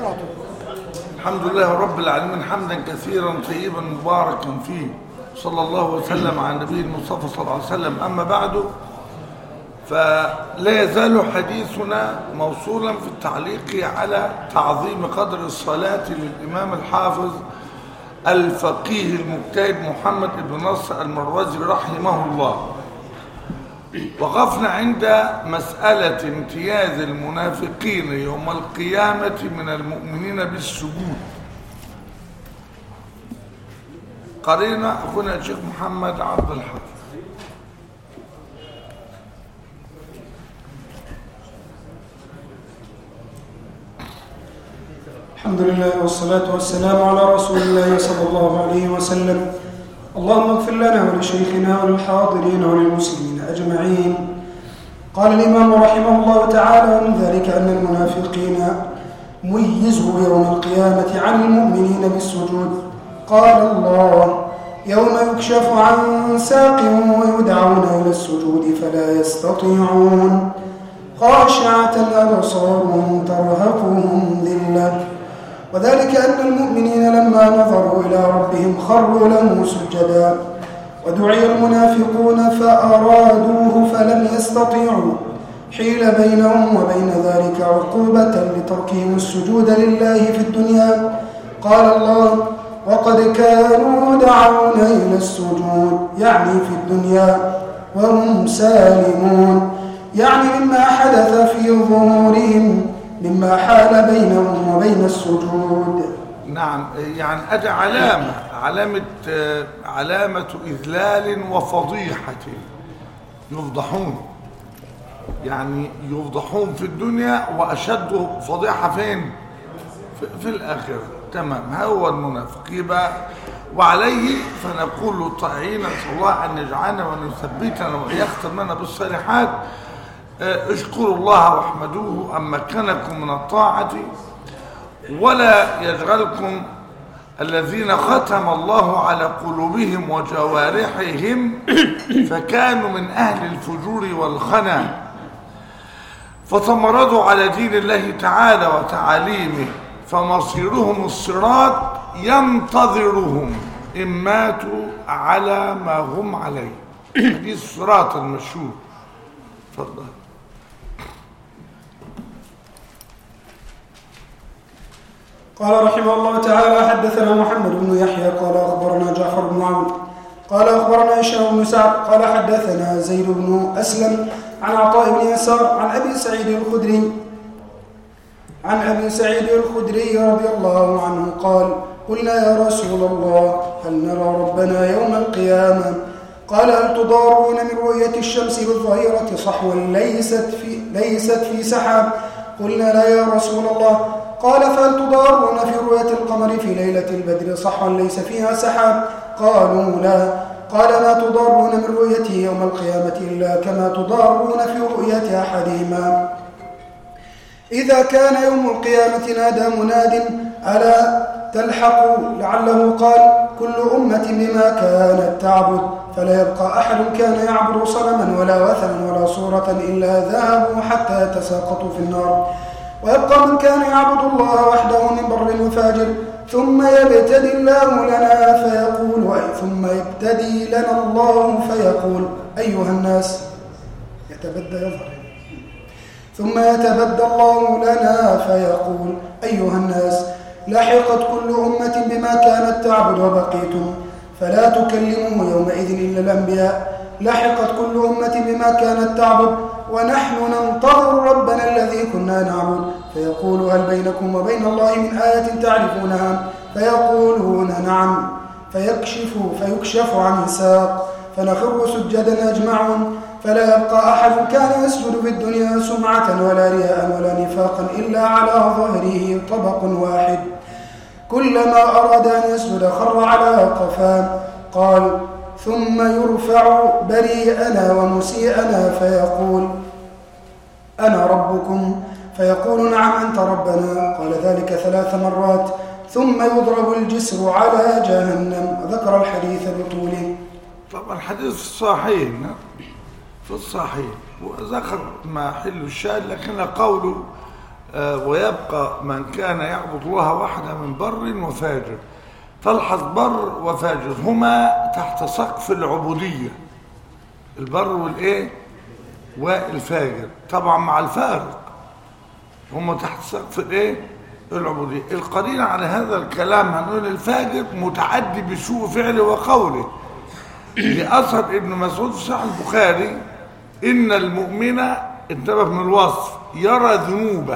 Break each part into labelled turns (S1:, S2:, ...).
S1: الحمد لله رب العالمين حمدا كثيرا طيبا مباركا فيه صلى الله وسلم على النبي المصطفى صلى الله عليه وسلم أما بعد فلا يزال حديثنا موصولا في التعليق على تعظيم قدر الصلاة للإمام الحافظ الفقيه المجتهد محمد بن نصر المروزي رحمه الله وقفنا عند مسألة امتياز المنافقين يوم القيامة من المؤمنين بالسجود قرينا أخونا الشيخ محمد عبد الحافظ
S2: الحمد لله والصلاة والسلام على رسول الله صلى الله عليه وسلم اللهم اغفر لنا ولشيخنا وللحاضرين وللمسلمين أجمعين قال الإمام رحمه الله تعالى ومن ذلك أن المنافقين ميزوا يوم القيامة عن المؤمنين بالسجود قال الله يوم يكشف عن ساق ويدعون إلى السجود فلا يستطيعون خاشعة أبصارهم ترهقهم ذلة وذلك أن المؤمنين لما نظروا إلى ربهم خروا له سجدا ودعي المنافقون فأرادوه فلم يستطيعوا حيل بينهم وبين ذلك عقوبة لتركهم السجود لله في الدنيا قال الله وقد كانوا دعون إلى السجود يعني في الدنيا وهم سالمون يعني مما حدث في ظهورهم مما حال بينهم وبين السجود
S1: نعم يعني أدى علامة علامة علامة إذلال وفضيحة يفضحون يعني يفضحون في الدنيا وأشد فضيحة فين في, في الآخرة تمام هو المنافق يبقى وعليه فنقول طائعين نسأل الله أن يجعلنا وأن يثبتنا وأن يختم لنا بالصالحات اشكروا الله واحمدوه أن مكنكم من الطاعة ولا يشغلكم الذين ختم الله على قلوبهم وجوارحهم فكانوا من أهل الفجور والخنا فتمردوا على دين الله تعالى وتعاليمه فمصيرهم الصراط ينتظرهم إن ماتوا على ما هم عليه حديث الصراط المشهور تفضل
S2: قال رحمه الله تعالى حدثنا محمد بن يحيى قال أخبرنا جعفر بن عون قال أخبرنا هشام بن سعد قال حدثنا زيد بن أسلم عن عطاء بن يسار عن أبي سعيد الخدري عن أبي سعيد الخدري رضي الله عنه قال قلنا يا رسول الله هل نرى ربنا يوم القيامة قال هل تضارون من رؤية الشمس بالظهيرة صحوا ليست في, ليست في سحاب قلنا لا يا رسول الله قال فهل تضارون في رؤية القمر في ليلة البدر صحوا ليس فيها سحاب قالوا لا قال ما تضارون من رؤيته يوم القيامة إلا كما تضارون في رؤية أحدهما إذا كان يوم القيامة نادى مناد ألا تلحقوا لعله قال كل أمة بما كانت تعبد فلا يبقى أحد كان يعبد صنما ولا وثنا ولا صورة إلا ذهبوا حتى يتساقطوا في النار ويبقى من كان يعبد الله وحده من بر وفاجر ثم يبتدي الله لنا فيقول أي ثم يبتدي لنا الله فيقول أيها الناس يتبدى يظهر ثم يتبدى الله لنا فيقول أيها الناس لحقت كل أمة بما كانت تعبد وبقيتم فلا تكلموا يومئذ إلا الأنبياء لحقت كل أمة بما كانت تعبد ونحن ننتظر ربنا الذي كنا نعبد فيقول هل بينكم وبين الله من آية تعرفونها فيقولون نعم فيكشف فيكشف عن ساق فنخر سجدا أجمعون فلا يبقى أحد كان يسجد في الدنيا سمعة ولا رياء ولا نفاقا إلا على ظهره طبق واحد كلما أراد أن يسجد خر على قفاه قال ثم يرفع بريئنا ومسيئنا فيقول أنا ربكم فيقول نعم أنت ربنا قال ذلك ثلاث مرات ثم يضرب الجسر على جهنم ذكر الحديث بطوله
S1: طبعا الحديث صحيح في الصحيح وذكر ما حل الشاهد لكن قوله آه، ويبقى من كان يعبد الله وحده من بر وفاجر تلحظ بر وفاجر هما تحت سقف العبودية البر والايه والفاجر طبعا مع الفارق هما تحت سقف الايه العبودية القرينة على هذا الكلام هنقول الفاجر متعدي بسوء فعله وقوله لأثر ابن مسعود في صحيح البخاري إن المؤمن انتبه من الوصف يرى ذنوبه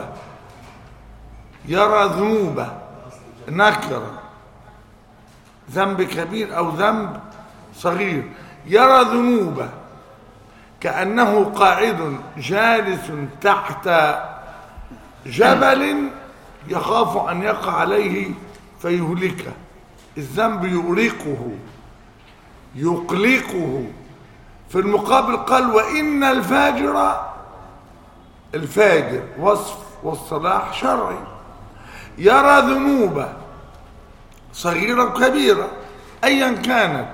S1: يرى ذنوبه نكرة ذنب كبير أو ذنب صغير يرى ذنوبه كأنه قاعد جالس تحت جبل يخاف أن يقع عليه فيهلكه الذنب يؤرقه يقلقه في المقابل قال وإن الفاجر الفاجر وصف والصلاح شرعي يرى ذنوبه صغيرة وكبيرة أيا كانت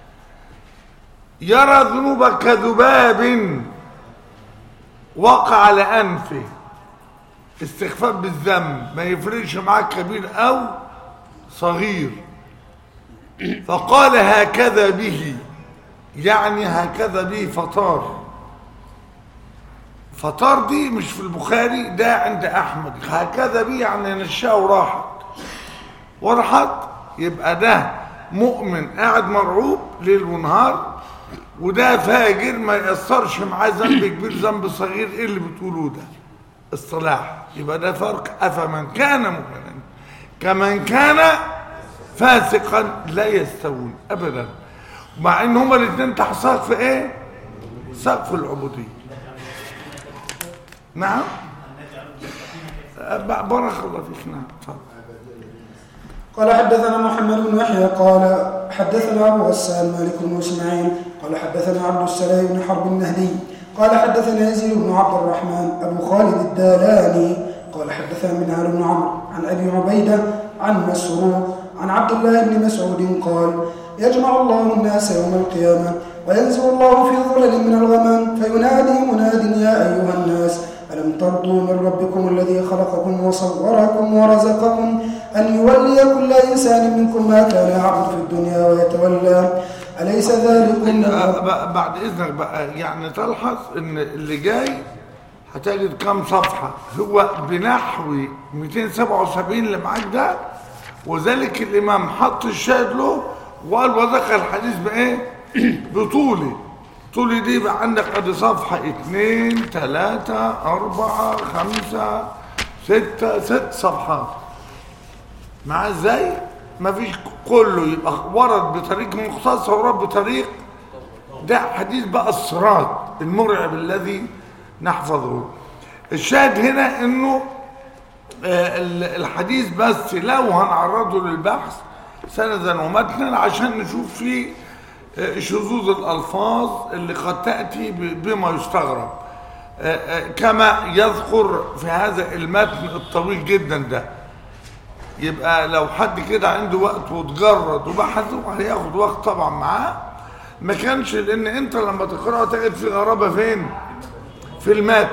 S1: يرى ذنوب كذباب وقع على أنفه استخفاف بالذنب ما يفرقش معاك كبير أو صغير فقال هكذا به يعني هكذا به فطار فطار دي مش في البخاري ده عند احمد هكذا به يعني نشاه وراحت وراحت يبقى ده مؤمن قاعد مرعوب ليل ونهار وده فاجر ما يأثرش معاه ذنب كبير ذنب صغير ايه اللي بتقولوه ده اصطلاح يبقى ده فرق افمن كان مؤمنا كمن كان فاسقا لا يستوون ابدا مع ان هما الاثنين تحت سقف ايه سقف العبوديه نعم بارك الله فيك نعم تفضل
S2: قال حدثنا محمد بن يحيى قال حدثنا ابو غسان مالك بن اسماعيل قال حدثنا عبد السلام بن حرب النهدي قال حدثنا يزيد بن عبد الرحمن ابو خالد الدالاني قال حدثنا منهال بن عمرو عن ابي عبيده عن مسروق عن عبد الله بن مسعود قال يجمع الله الناس يوم القيامه وينزل الله في ظلل من الغمام فينادي مناد يا ايها الناس ألم ترضوا من ربكم الذي خلقكم وصوركم ورزقكم أن يولي كل إنسان منكم ما كان يعبد في الدنيا ويتولى أليس ذلك
S1: إن بقى- بعد اذنك بقى يعني تلحظ ان اللي جاي هتجد كام صفحه هو بنحو 277 اللي معاك ده وذلك الامام حط الشاهد له وقال وذكر الحديث بايه بطوله طولي دي بقى عندك ادي صفحه اثنين ثلاثة أربعة خمسة ستة ست صفحات مع ازاي مفيش كله يبقى ورد بطريق مختصر ورد بطريق ده حديث بقى الصراط المرعب الذي نحفظه الشاهد هنا انه آه، ال- الحديث بس لو هنعرضه للبحث سندا ومتنا عشان نشوف فيه آه، شذوذ الالفاظ اللي قد تاتي ب- بما يستغرب آه، آه، كما يذكر في هذا المتن الطويل جدا ده يبقى لو حد كده عنده وقت وتجرد وبحثه هياخد وقت طبعا معاه ما كانش لان انت لما تقراه تجد في غرابه فين في المتن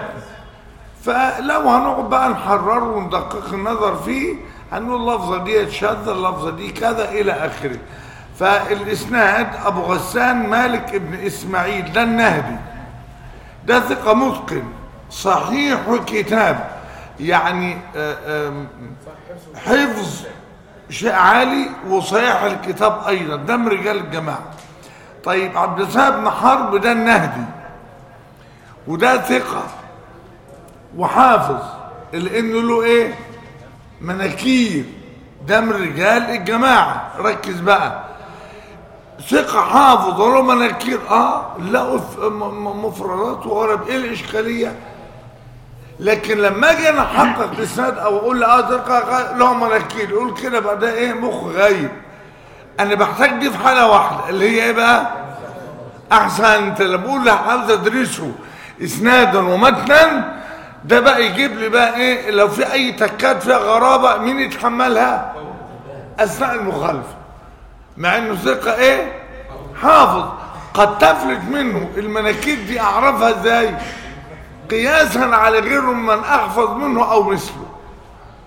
S1: فلو هنقعد بقى نحرره وندقق النظر فيه هنقول اللفظه دي شاذه اللفظه دي كذا الى اخره فالاسناد ابو غسان مالك ابن اسماعيل ده النهدي ده ثقه متقن صحيح الكتاب يعني آه، آم، حفظ شيء عالي وصحيح الكتاب ايضا ده من رجال الجماعه طيب عبد السلام بن حرب ده النهدي وده ثقه وحافظ لانه له ايه مناكير ده من رجال الجماعه ركز بقى ثقة حافظ وله مناكير اه لقوا ف- م- م- مفردات وغرب ايه الاشكاليه لكن لما اجي انا احقق اسناد او اقول لا اه ثقة غ- له مناكير يقول كده بقى ده ايه مخ غايب انا بحتاج دي في حاله واحده اللي هي ايه بقى احسن انت لما بقول لحافظ ادرسه اسنادا ومتنا ده بقى يجيب لي بقى ايه لو في اي تكات فيها غرابه مين يتحملها اثناء المخالفه مع انه ثقه ايه حافظ قد تفلت منه المناكير دي اعرفها ازاي قياسا على غيره من احفظ منه او مثله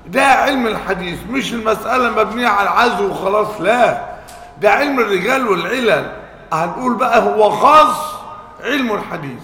S1: ده علم الحديث مش المسألة مبنية على العزو وخلاص لا ده علم الرجال والعلل هنقول بقى هو خاص علم الحديث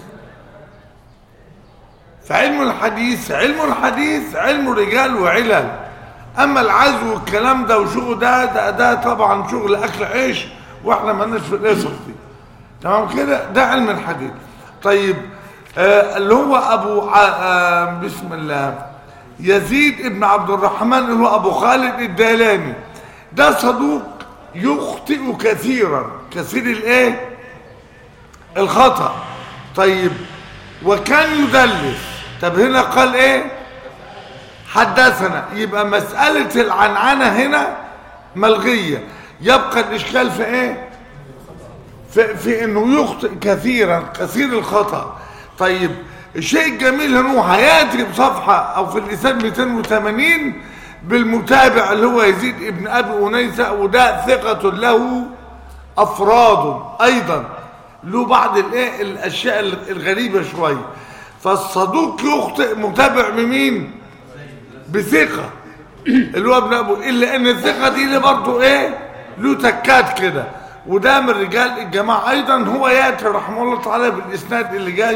S1: فعلم الحديث علم الحديث علم رجال وعلل اما العزو والكلام ده وشغل ده ده, ده طبعا شغل اكل عيش واحنا مالناش في القصص دي تمام كده ده علم الحديث طيب آه اللي هو ابو ع... آه بسم الله يزيد ابن عبد الرحمن اللي هو ابو خالد الدالاني ده صدوق يخطئ كثيرا كثير الايه الخطأ طيب وكان يدلس طب هنا قال ايه حدثنا يبقى مسألة العنعنة هنا ملغية يبقى الإشكال في ايه في, في انه يخطئ كثيرا كثير الخطأ طيب الشيء الجميل انه هياتي بصفحة او في اللسان 280 بالمتابع اللي هو يزيد ابن ابي انيسة وده ثقة له افراد ايضا له بعض الايه الاشياء الغريبة شوية فالصدوق يخطئ متابع بمين بثقة اللي هو ابن ابو الا ان الثقة دي اللي برضه ايه له تكات كده وده من رجال الجماعة ايضا هو ياتي رحمه الله تعالى بالاسناد اللي جاي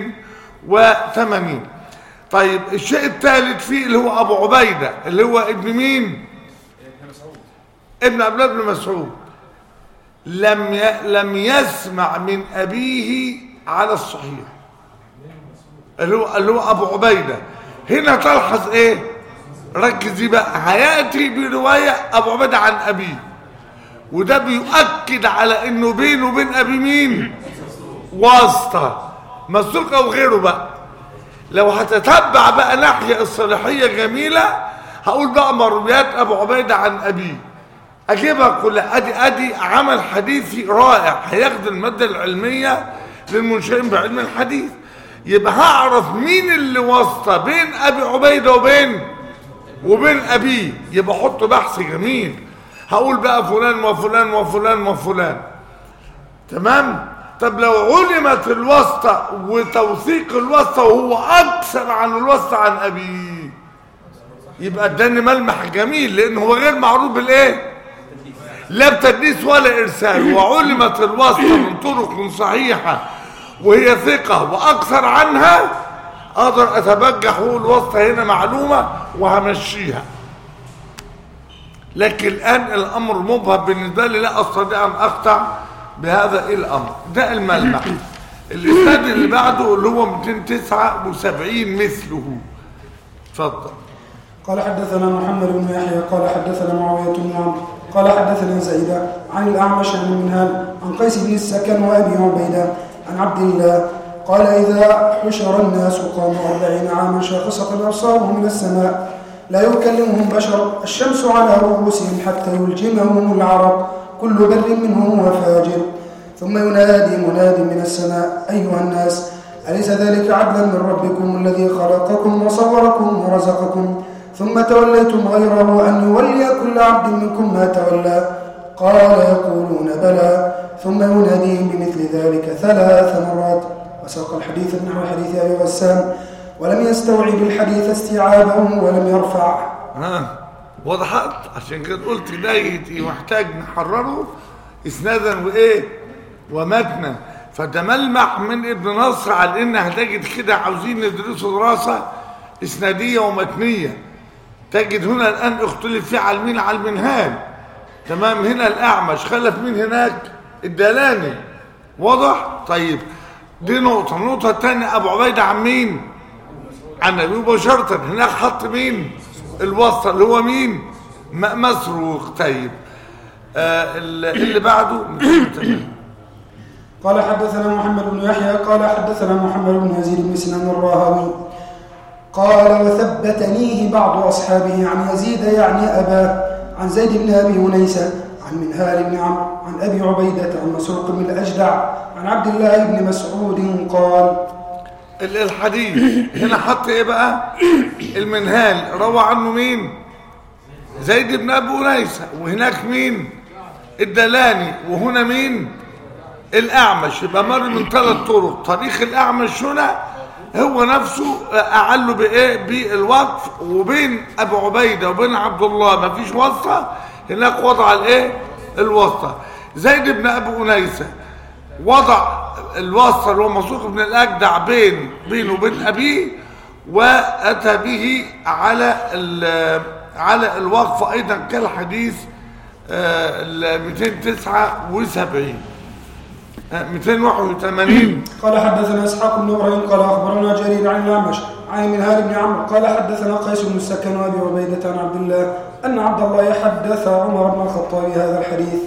S1: 280 طيب الشيء الثالث فيه اللي هو ابو عبيدة اللي هو ابن مين ابن عبد الله بن مسعود لم ي... لم يسمع من ابيه على الصحيح اللي هو اللي هو ابو عبيده هنا تلحظ ايه ركزي بقى هياتي بروايه ابو عبيده عن ابيه وده بيؤكد على انه بينه وبين ابي مين واسطه مسلوق او غيره بقى لو هتتبع بقى ناحيه الصلاحيه جميله هقول بقى مرويات ابو عبيده عن ابيه اجيبها كلها ادي ادي عمل حديثي رائع هياخد الماده العلميه للمنشئين بعلم الحديث يبقى هعرف مين اللي واسطه بين ابي عبيده وبين وبين ابيه يبقى احط بحث جميل هقول بقى فلان وفلان وفلان وفلان تمام طب لو علمت الواسطه وتوثيق الواسطه وهو اكثر عن الواسطه عن ابيه يبقى اداني ملمح جميل لان هو غير معروف بالايه لا بتدليس ولا ارسال وعلمت الواسطه من طرق صحيحه وهي ثقة وأكثر عنها أقدر أتبجح وأقول الواسطة هنا معلومة وهمشيها لكن الآن الأمر مبهم بالنسبة لي لا أستطيع أن أقطع بهذا الأمر ده الملمح الإسناد اللي بعده اللي هو 279 مثله اتفضل
S2: قال حدثنا محمد بن يحيى قال حدثنا معاوية بن عمرو قال حدثنا زيدة عن الأعمش عن المنهال عن قيس بن السكن وأبي عبيدة عن عبد الله قال إذا حشر الناس قاموا أربعين عاما شاخصة أبصارهم إلى السماء لا يكلمهم بشر الشمس على رؤوسهم حتى يلجمهم العرق كل بر منهم وفاجر ثم ينادي مناد من السماء أيها الناس أليس ذلك عدلا من ربكم الذي خلقكم وصوركم ورزقكم ثم توليتم غيره أن يولي كل عبد منكم ما تولى قال يقولون بلى ثم يناديهم بمثل ذلك ثلاث مرات وساق الحديث نحو حديث أبي غسان ولم يستوعب الحديث استيعابه ولم يرفع
S1: ها وضحت عشان كده قلت ده محتاج نحرره اسنادا وايه ومتنا فتملمح من ابن نصر على ان هتجد كده عاوزين ندرسوا دراسه اسناديه ومتنيه تجد هنا الان اختلف فيه على مين على المنهال تمام هنا الاعمش خلف مين هناك الدلاني واضح طيب دي نقطه النقطه الثانيه ابو عبيده عن مين عن ابي مباشره هناك حط مين الوسط اللي هو مين مسروق طيب آه اللي بعده
S2: قال حدثنا محمد بن يحيى قال حدثنا محمد بن يزيد بن سنان الراهوي قال وثبتنيه بعض أصحابه عن يزيد يعني أباه عن زيد بن أبي هنيسة عن منهال بن عمرو عن أبي عبيدة عن مسروق بن الأجدع عن عبد الله بن مسعود قال
S1: الحديث هنا حط ايه بقى المنهال روى عنه مين زيد بن ابي انيسه وهناك مين الدلاني وهنا مين الاعمش يبقى مر من ثلاث طرق طريق الاعمش هنا هو نفسه اعله بايه بالوقف وبين ابو عبيده وبين عبد الله ما فيش واسطه هناك وضع الايه الواسطه زيد بن ابي انيسه وضع الواسطه اللي هو مسروق بن الاجدع بين بينه وبين ابيه واتى به على ال- على الوقف ايضا كالحديث آه، ال 279 آه، 281
S2: قال حدثنا اسحاق بن ابراهيم قال اخبرنا جرير عن الاعمش عن منهار بن عمرو قال حدثنا قيس بن السكن وابي عبيده عن عبد الله ان عبد الله حدث عمر بن الخطاب هذا الحديث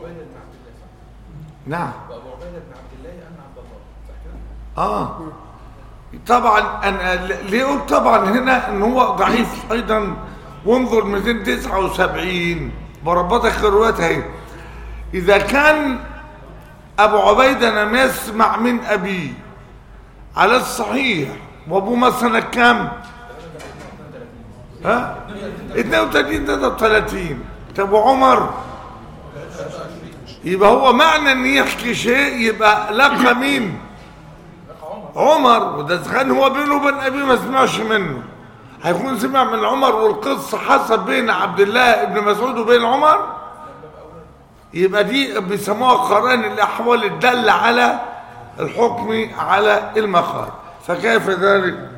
S1: نعم
S3: وابو عبيده بن عبد الله ان عبد الله صح كده؟
S1: اه طبعا انا ليه قلت طبعا هنا ان هو ضعيف ايضا وانظر 279 بربطك الروايات اهي اذا كان ابو عبيده لم يسمع من ابيه على الصحيح وابوه مثلا كام ها 32 33 طب وعمر يبقى هو معنى ان يحكي شيء يبقى لقى مين عمر وده إذا كان هو بينه وبين ابيه ما سمعش منه هيكون سمع من عمر والقصه حصل بين عبد الله بن مسعود وبين عمر يبقى دي بيسموها قرائن الاحوال الداله على الحكم على المخارج فكيف ذلك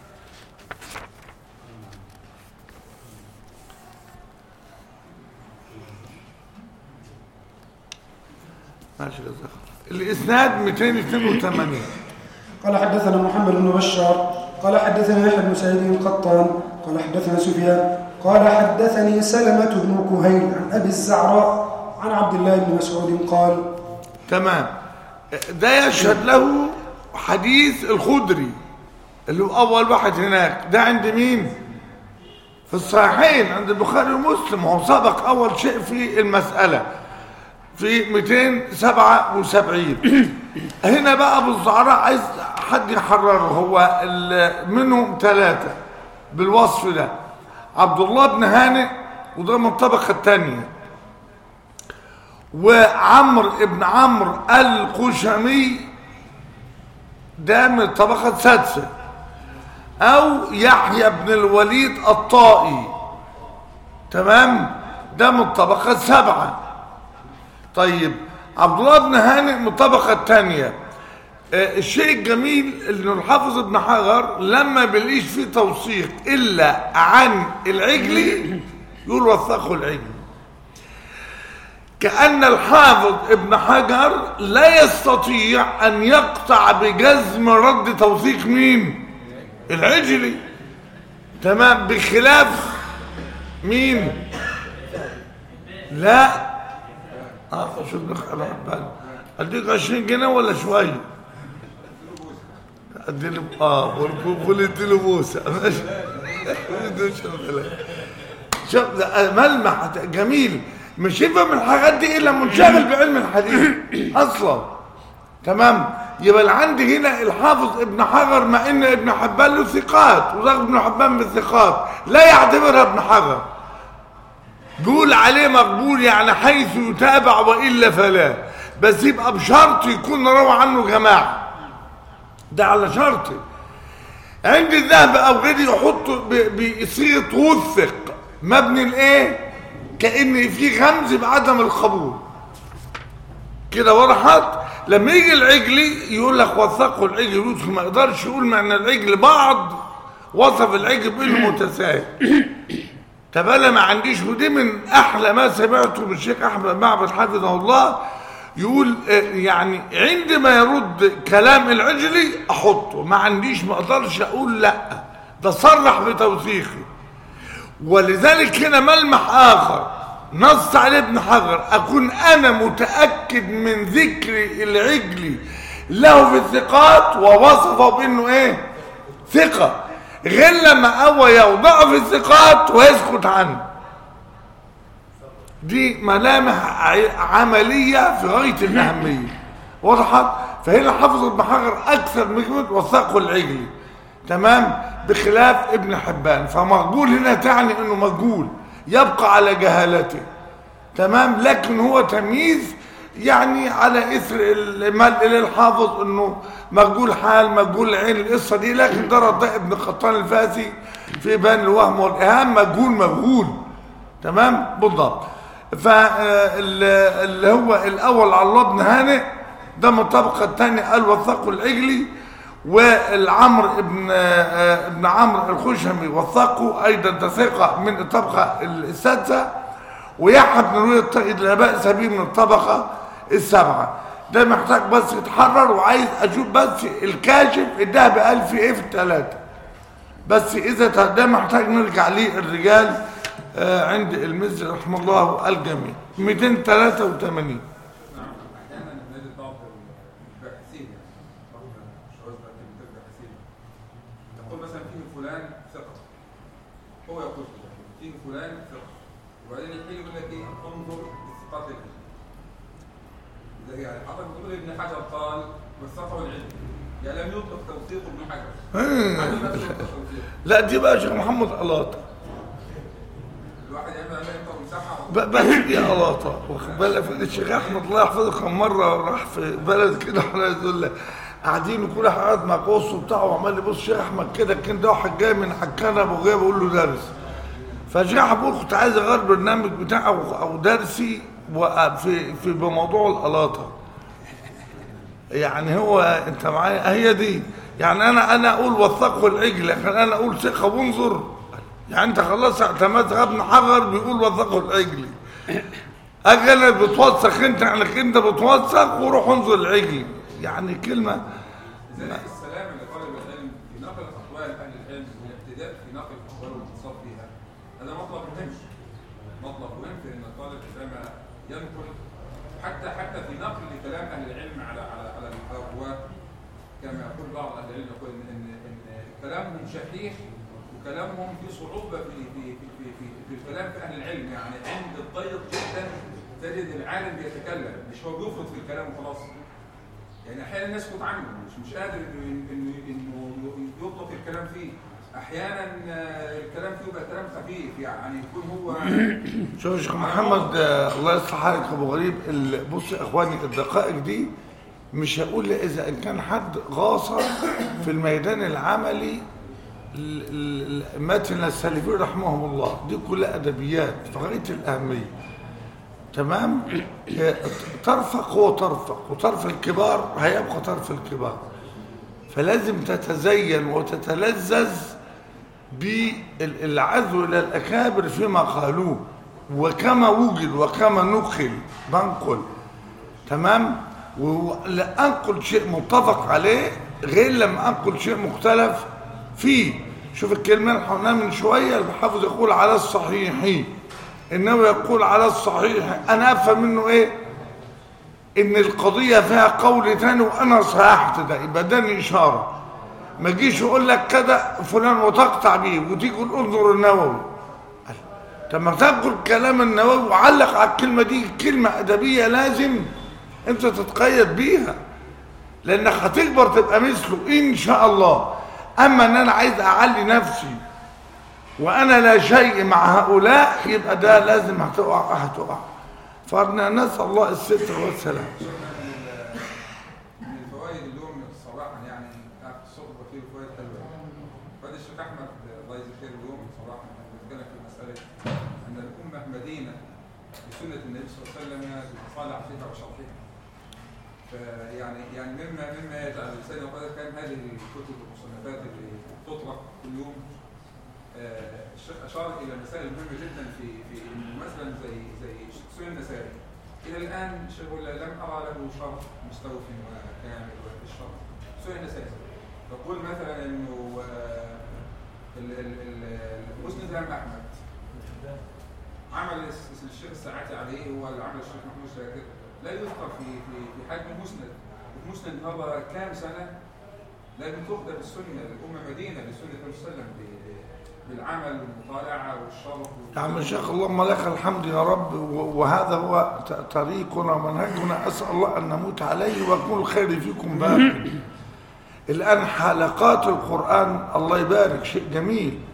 S1: ماشي يا زخر. الاسناد 282
S2: قال حدثنا محمد بن بشار قال حدثنا يحيى بن سعيد القطان قال حدثنا سفيان قال حدثني سلمة بن كهيل عن أبي الزعراء عن عبد الله بن مسعود قال
S1: تمام ده يشهد له حديث الخدري اللي هو اول واحد هناك ده عند مين في الصحيحين عند البخاري ومسلم هو سبق اول شيء في المساله في 277 هنا بقى ابو الزعراء عايز حد يحرره هو ال- منهم ثلاثه بالوصف ده عبد الله بن هانئ وده من الطبقه الثانيه وعمرو ابن عمرو القشمي ده من الطبقة السادسة أو يحيى بن الوليد الطائي تمام ده من الطبقة السابعة طيب عبد الله بن هانئ من الطبقة الثانية آه، الشيء الجميل ان الحافظ ابن حجر لما بيلاقيش فيه توثيق الا عن العجلي يقول وثقه العجلي كأن الحافظ ابن حجر لا يستطيع أن يقطع بجزم رد توثيق مين العجلي تمام بخلاف مين لا اه شوف لك على بالي اديك 20 جنيه ولا شويه ادي له اه والبوبول ادي له بوسه ماشي شوف ده ملمح جميل مش يفهم الحاجات دي الا منشغل بعلم الحديث اصلا تمام يبقى اللي عندي هنا الحافظ ابن حجر مع ان ابن حبان له ثقات وزاد ابن حبان من الثقات لا يعتبرها ابن حجر بيقول عليه مقبول يعني حيث يتابع والا فلا بس يبقى بشرط يكون روى عنه جماعه ده على شرطي عند الذهب او غيره يحط ب- بصيغه وثق مبني لايه كان في غمز بعدم القبول كده وضحت لما يجي العجلي يقول لك وثقه العجل يوسف ما يقدرش يقول معنى العجل بعض وصف العجل بانه متساهل طب انا ما عنديش ودي من احلى ما سمعته من الشيخ احمد معبد حفظه الله يقول آه، يعني عندما يرد كلام العجلي احطه ما عنديش ما اقدرش اقول لا ده صرح بتوثيقي ولذلك هنا ملمح اخر نص عليه ابن حجر اكون انا متاكد من ذكر العجلي له في الثقات ووصفه بانه ايه ثقه غير لما هو يوضعه في الثقات ويسكت عنه دي ملامح ع- عمليه في غايه الاهميه وضحت فهنا حافظ ابن حجر اكثر من كلمه وثقه العجلي تمام بخلاف ابن حبان فمقبول هنا تعني انه مقبول يبقى على جهالته تمام لكن هو تمييز يعني على اثر المال للحافظ انه مقبول حال مقبول عين القصه دي لكن ده رضاء ابن قطان الفاسي في بيان الوهم والاهام مجهول مجهول تمام بالضبط فاللي هو الاول على الله بن هانئ ده من الطبقه الثانيه قال وثقوا العجلي والعمر ابن آه، ابن عمرو الخشمي وثقوا ايضا ده ثقه من الطبقه السادسه ويحيى بن روي الطائد لا باس به من الطبقه السبعه ده محتاج بس يتحرر وعايز اشوف بس الكاشف الذهبي قال في ايه في الثلاثه بس اذا ت- ده محتاج نرجع ليه الرجال آه، عند المزي رحمه الله الجميع 283
S4: نعم احيانا نجد بعض الباحثين يعني بعض الشواذ لكن الباحثين يقول مثلا فيه فلان ثقه هو يقول كده فيه فلان ثقه وبعدين يحيل يقول لك ايه انظر للثقات العلم زي يعني حضرتك بتقول ابن حجر قال والثقه والعلم يعني لم يطلق توثيق ابن حجر عن نفسه يطلق توثيق
S1: لا دي بقى شيخ محمد قلاطه
S4: الواحد يعمل عليها انت ومساحه
S1: ب- بس دي قلاطه واخد بالك الشيخ احمد الله يحفظه كان مره راح في بلد كده ولا يقول لك قاعدين وكل واحد قاعد مع قوس وبتاع وعمال يبص شيخ احمد كده كان ده واحد جاي من حكانا ابو غياب بقول له درس فالشيخ احمد كنت عايز اغير البرنامج بتاعه او درسي وفي في بموضوع القلاطه يعني هو انت معايا هي دي يعني انا انا اقول وثقه العجل لكن انا اقول ثقه وانظر يعني انت خلاص اعتمدت ابن حجر بيقول وثقه العجل اجي انا بتوثق انت انك انت بتوثق وروح انظر العجل يعني كلمه
S4: لذلك السلام لطالب العلم في نقل اقوال اهل العلم والاعتداء في نقل الاقوال والاتصال فيها هذا مطلب مهم مطلب مهم في ان طالب العلم ينقل حتى حتى في نقل كلام اهل العلم على على على الرواه كما يقول بعض اهل العلم يقول ان ان, إن كلامهم شحيح وكلامهم في صعوبه في في في في, في, في الكلام في اهل العلم يعني عند الضيق جدا تجد العالم بيتكلم مش هو بيفرض في الكلام وخلاص يعني احيانا الناس يسكت عنه مش مش قادر انه انه انه يطلق الكلام فيه احيانا آه، الكلام فيه يبقى كلام خفيف يعني يكون هو
S1: شوف يا شيخ محمد آه، الله يصلح حالك يا ابو غريب ال- بص يا اخواني الدقائق دي مش هقول لا اذا ان كان حد غاصر في الميدان العملي ال- ال- ال- متن السلفيين رحمهم الله دي كلها ادبيات في غايه الاهميه تمام آه، ترفق هو ترفق وطرف الكبار هيبقى طرف الكبار فلازم تتزين وتتلذذ بالعزو الى الاكابر فيما قالوه وكما وجد وكما نقل بنقل تمام ولا انقل شيء متفق عليه غير لما انقل شيء مختلف فيه شوف الكلمه اللي قلناها من شويه الحافظ يقول على الصحيح انه يقول على الصحيح انا افهم منه ايه ان القضيه فيها قول تاني وانا صححت ده يبقى ده اشاره ما تجيش يقول لك كده فلان وتقطع بيه وتيجي تقول انظر النووي طب ما تنقل كلام النووي وعلق على الكلمه دي كلمه ادبيه لازم انت تتقيد بيها لانك هتكبر تبقى مثله ان شاء الله اما ان انا عايز اعلي نفسي وانا لا شيء مع هؤلاء يبقى ده لازم هتقع هتقع فانا نسال الله الستر والسلام
S4: من الفوائد اليوم صراحه يعني الصحبه فيه فوائد حلوه فادي الشيخ احمد الله يجزيه خير اليوم صراحه بنتكلم في مساله ان الامه مدينه بسنه النبي صلى الله عليه وسلم بمصالح فيها وشرحها فيعني يعني مما مما يجعل الانسان وقد كان هذه الكتب والمصنفات اللي تطرح كل يوم آه، الشيخ اشار الى مسائل مهمه جدا في في إنه مثلا زي زي سنن النسائي الى الان الشيخ يقول لم ارى له شرح مستوف وكامل وفي الشرح سنن النسائي يقول مثلا انه آه، ال- ال- ال- مسند الامام احمد عمل الس- الشيخ الساعاتي عليه هو اللي عمل الشيخ محمود شاكر لا يذكر في في في حجم المسند المسند النهارده كام سنه لازم تخدم السنه الامه مدينه لسنه النبي صلى الله عليه وسلم ب- بالعمل والمطالعه والشرف
S1: يا عم الشيخ اللهم لك الحمد يا رب و- وهذا هو ط- طريقنا ومنهجنا اسال الله ان نموت عليه ويكون الخير فيكم باقي الان حلقات القران الله يبارك شيء جميل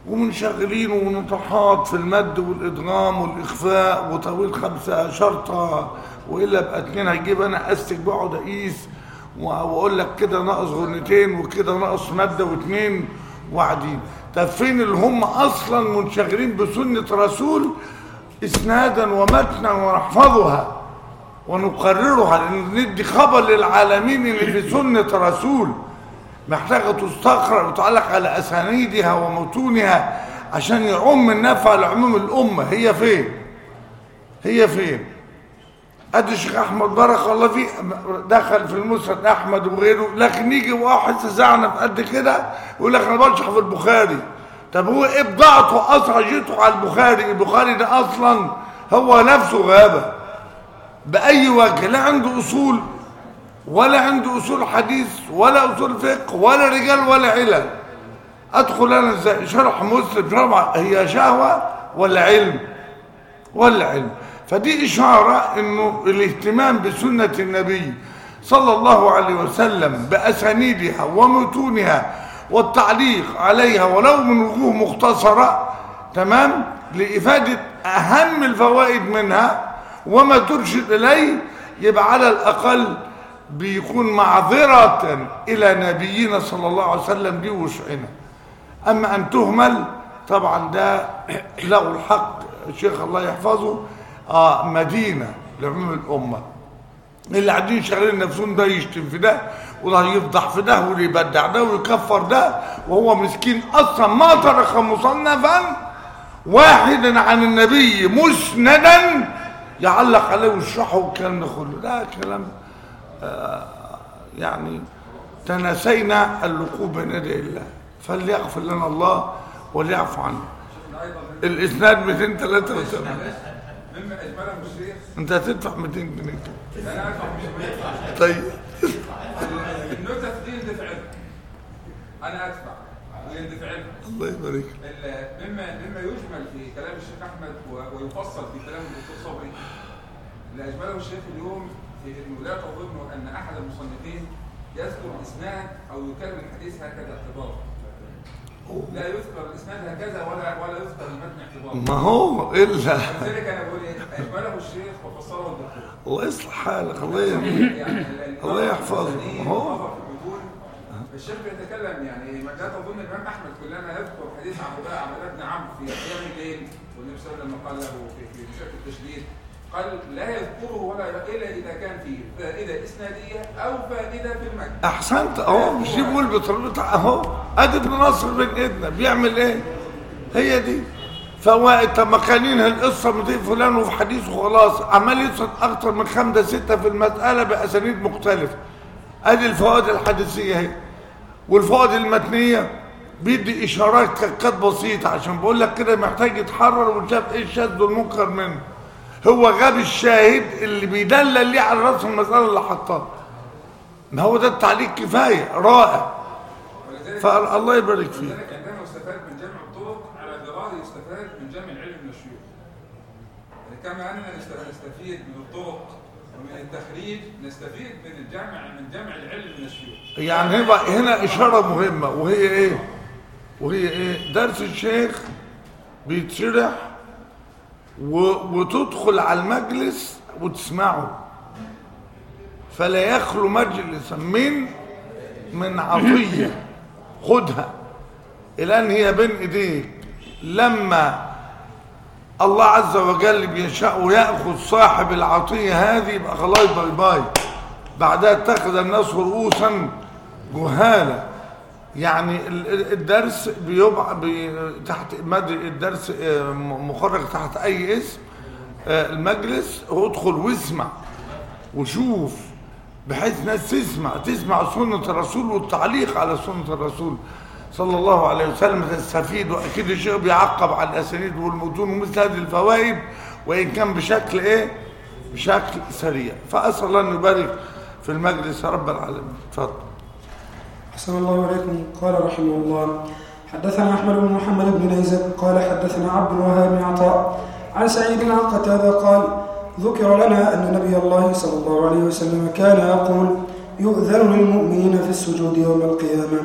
S1: ومنشغلين ونطحات في المد والادغام والاخفاء وطويل خمسه شرطه والا بقى اتنين هجيب انا استك بقعد اقيس واقول لك كده ناقص غنتين وكده ناقص ماده واتنين وقاعدين طب فين اللي هم اصلا منشغلين بسنه رسول اسنادا ومتنا ونحفظها ونقررها لان ندي خبر للعالمين ان في سنه رسول محتاجه تستقرأ وتعلق على اسانيدها ومتونها عشان يعم النفع لعموم الامه هي فين هي فين ادي الشيخ احمد بارك الله فيه دخل في المسند احمد وغيره لكن يجي واحد ساعنا في قد كده يقول لك انا برشح في البخاري طب هو ايه بضاعته اصلا جيته على البخاري البخاري ده اصلا هو نفسه غابه باي وجه لا عنده اصول ولا عنده اصول حديث ولا اصول فقه ولا رجال ولا علل ادخل انا ازاي شرح مسلم شرح هي شهوه ولا علم ولا علم فدي اشاره انه الاهتمام بسنه النبي صلى الله عليه وسلم باسانيدها ومتونها والتعليق عليها ولو من وجوه مختصره تمام لافاده اهم الفوائد منها وما ترشد اليه يبقى على الاقل بيكون معذرة إلى نبينا صلى الله عليه وسلم دي وسعنا أما أن تهمل طبعا ده له الحق الشيخ الله يحفظه آه مدينة لعموم الأمة اللي قاعدين شغالين نفسهم ده يشتم في ده وده يفضح في ده واللي يبدع ده ويكفر ده وهو مسكين أصلا ما ترك مصنفا واحدا عن النبي مسندا يعلق عليه ويشرحه والكلام ده كله ده كلام يعني تناسينا اللقوب بين يدي الله فليغفر لنا الله وليعفو عنا
S4: ايضا
S1: الاسناد 273
S4: مما اجمله الشيخ
S1: انت هتدفع 200 جنيه كده.
S4: انا ادفع مش مدفع.
S1: طيب
S4: النكت دي يندفع لها. انا ادفع ويندفع لها.
S1: الله يبارك
S4: ال- مما مما يجمل في كلام الشيخ احمد و- ويفصل في كلام الدكتور صبري اللي اجمله الشيخ اليوم في انه لا تظن ان احد المصنفين يذكر الاسناد او يكرر الحديث هكذا اعتبار لا يذكر الاسناد هكذا ولا ولا يذكر المتن اعتبار
S1: ما هو الا
S4: لذلك انا بقول ايه اجمله الشيخ وفسره الدكتور
S1: الله يصلح حالك الله يهديك
S4: يعني ال- ال-
S1: الله يحفظه.
S4: السنين
S1: أهو.
S4: والنظر في المتون الشيخ بيتكلم يعني ما لا تظن الامام احمد كلما يذكر حديث عبد الله عبد بن عمرو في قيام الليل والنبي صلى الله عليه وسلم قال له في في شرك التشديد قال لا يذكره ولا الا اذا كان فيه فائده اسناديه او فائده في المتن
S1: احسنت اهو مش دي بقول بطريقه اهو ادي ابن نصر بن ايدنا بيعمل ايه هي دي فوائد طب ما كان ينهي القصه من دي فلان وفي حديثه خلاص عمال يصل اكتر من خمسه سته في المساله باسانيد مختلفه ادي الفوائد الحديثيه اهي والفوائد المتنيه بيدي اشارات كات بسيطه عشان بقول لك كده محتاج يتحرر وشاف ايه الشاذ والمنكر منه هو غاب الشاهد اللي بيدلل ليه على راس المساله اللي حطها ما هو ده التعليق كفايه رائع
S4: ولذلك
S1: فالله يبارك فيك
S4: ولذلك عندما يستفاد من جمع الطرق على اعتبار يستفاد من جمع العلم من الشيوخ يعني كما اننا نست- نستفيد من الطرق ومن التخريج نستفيد من الجمع من جمع العلم من الشيوخ
S1: يعني هنا هنا اشاره مهمه وهي ايه وهي ايه درس الشيخ بيتشرح و... وتدخل على المجلس وتسمعه فلا يخلو مجلسا من من عطيه خدها الان هي بين ايديك لما الله عز وجل بيشاء ويأخذ صاحب العطية هذه يبقى خلاص باي باي بعدها اتخذ الناس رؤوسا جهالا يعني ال- ال- الدرس بيبقى بي تحت مد الدرس آه، م- مخرج تحت اي اسم آه، المجلس ادخل واسمع وشوف بحيث ناس تسمع تسمع سنة الرسول والتعليق على سنة الرسول صلى الله عليه وسلم تستفيد واكيد الشيخ بيعقب على الاسانيد والمتون ومثل هذه الفوائد وان كان بشكل ايه بشكل سريع فاسال الله ان يبارك في المجلس يا رب العالمين اتفضل
S2: أحسن الله إليكم قال رحمه الله حدثنا أحمد بن محمد بن نيزك قال حدثنا عبد الوهاب بن عطاء عن سعيد عن قتادة قال ذكر لنا أن نبي الله صلى الله عليه وسلم كان يقول يؤذن للمؤمنين في السجود يوم القيامة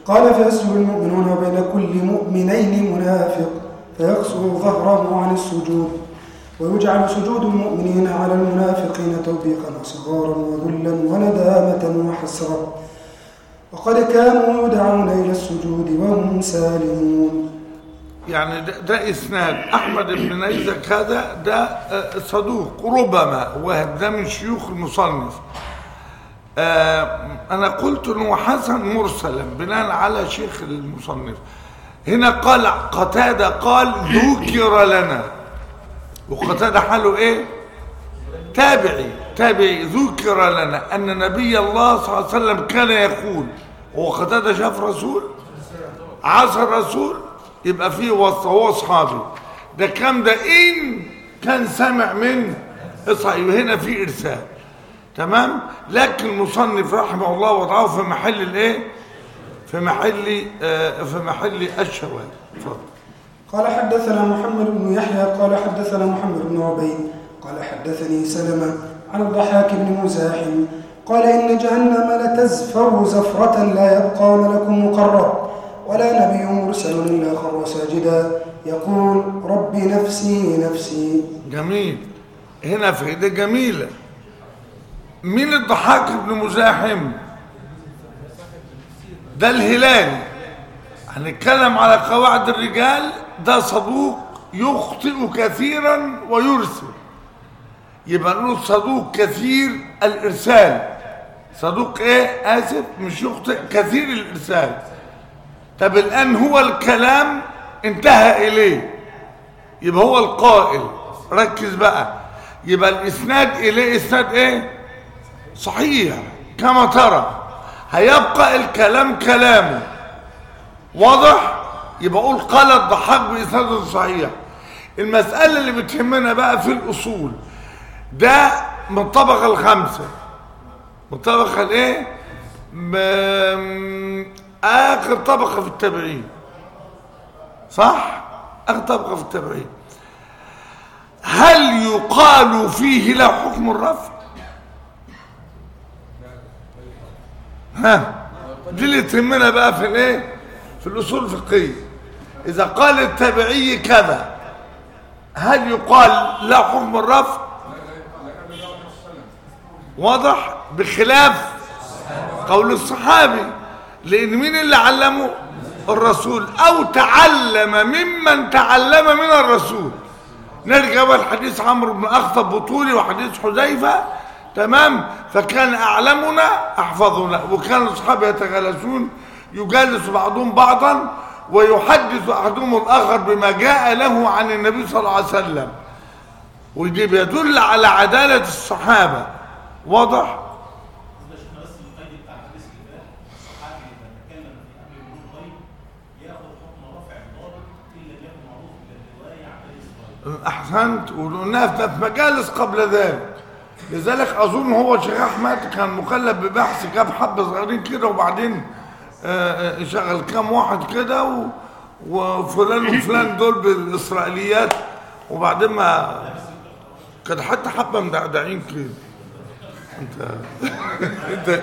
S2: قال فيسجد المؤمنون وبين كل مؤمنين منافق فيقصر ظهره عن السجود ويجعل سجود المؤمنين على المنافقين توبيقا وصغارا وذلا وندامة وحسرة وقد كانوا يدعون إلى السجود وهم سالمون
S1: يعني ده, ده اسناد احمد بن نيزك هذا ده آه، صدوق ربما وهب ده من شيوخ المصنف آه، انا قلت انه حسن مرسلا بناء على شيخ المصنف هنا قال قتاده قال ذكر لنا وقتاده حاله ايه تابعي تابعي ذكر لنا ان نبي الله صلى الله عليه وسلم كان يقول هو قتاده شاف رسول عصى الرسول يبقى فيه واسطه هو اصحابي ده كام ده ان كان سامع من اصحابي هنا في ارسال تمام لكن المصنف رحمه الله وضعه في محل الايه في محل آه في محل الشواذ اتفضل
S2: قال حدثنا محمد بن يحيى قال حدثنا محمد بن عبيد قال حدثني سلمة عن الضحاك بن مزاحم قال إن جهنم لتزفر زفرة لا يبقى ملك مقرب ولا نبي مرسل إلا خر ساجدا يقول رب نفسي نفسي
S1: جميل هنا فائدة جميلة مين الضحاك بن مزاحم ده الهلالي هنتكلم على قواعد الرجال ده صدوق يخطئ كثيرا ويرسل يبقى نقول صدوق كثير الارسال صدوق ايه اسف مش يخطئ كثير الارسال طب الان هو الكلام انتهى اليه يبقى هو القائل ركز بقى يبقى الاسناد اليه اسناد ايه صحيح كما ترى هيبقى الكلام كلامه واضح يبقى اقول قال الضحاك باسناد صحيح المساله اللي بتهمنا بقى في الاصول ده من الطبقه الخامسه من الطبقه الايه م- اخر طبقه في التابعين صح اخر طبقه في التابعين هل يقال فيه له حكم الرفع ها دي اللي تهمنا بقى في الايه في الاصول الفقهيه اذا قال التابعي كذا هل يقال له حكم الرفع واضح بخلاف قول الصحابي لان مين اللي علمه الرسول او تعلم ممن تعلم من الرسول نرجع بقى لحديث عمرو بن اخطب بطولي وحديث حذيفه تمام فكان اعلمنا احفظنا وكان الاصحاب يتجالسون يجالس بعضهم بعضا ويحدث احدهم الاخر بما جاء له عن النبي صلى الله عليه وسلم ودي بيدل على عداله الصحابه واضح احسنت وقلناها في في مجالس قبل ذلك لذلك اظن هو شيخ احمد كان مكلف ببحث جاب حبه صغيرين كده وبعدين آه، آه، شغل كام واحد كده و- وفلان وفلان دول بالاسرائيليات وبعدين ما كان حتى حبه مدعدعين كده انت انت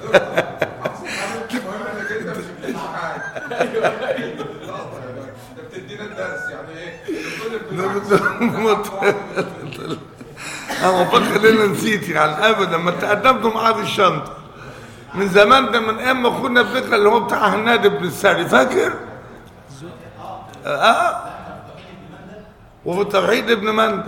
S4: انت بتدينا الدرس يعني ايه كل
S1: انا فاكر ان نسيت يعني ابدا ما تقدمت معاه في الشنطه من زمان ده من ايام ما كنا بنقرا اللي هو بتاع هنادي بن الساري فاكر؟ اه وفي التوحيد ابن مندى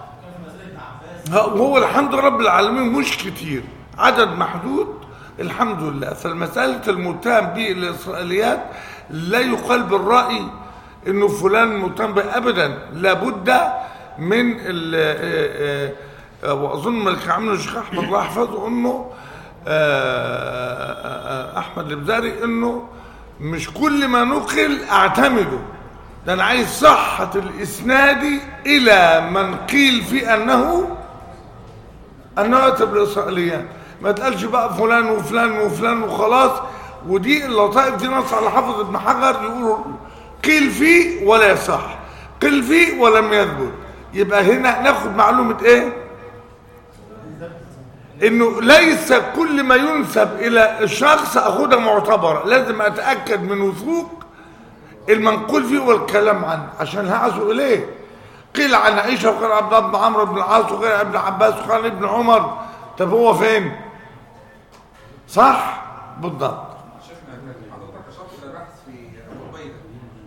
S1: وهو الحمد لله رب العالمين مش كتير عدد محدود الحمد لله فالمسألة المتهم بالإسرائيليات لا يقال بالرأي انه فلان متهم به ابدا لابد من ال آه، آه، واظن ملك عامل الشيخ احمد الله يحفظه انه آه، آه، آه، احمد البزاري انه مش كل ما نقل اعتمده ده انا عايز صحة الاسناد الى من قيل في انه انه ياتي بالاسرائيليات ما تقالش بقى فلان وفلان وفلان وخلاص ودي اللطائف دي نص على حافظ ابن حجر يقولوا قيل فيه ولا يصح قيل فيه ولم يثبت يبقى هنا ناخد معلومة ايه انه ليس كل ما ينسب الى الشخص اخذها معتبرة لازم اتأكد من وثوق المنقول فيه والكلام عنه عشان هعزو اليه قيل عن عائشة وقال عبد الله بن عمرو بن العاص وقال ابن عباس وقال ابن عمر طب هو فين صح بالضبط
S4: شيخنا حضرتك اشرت الى بحث في ابو عبيده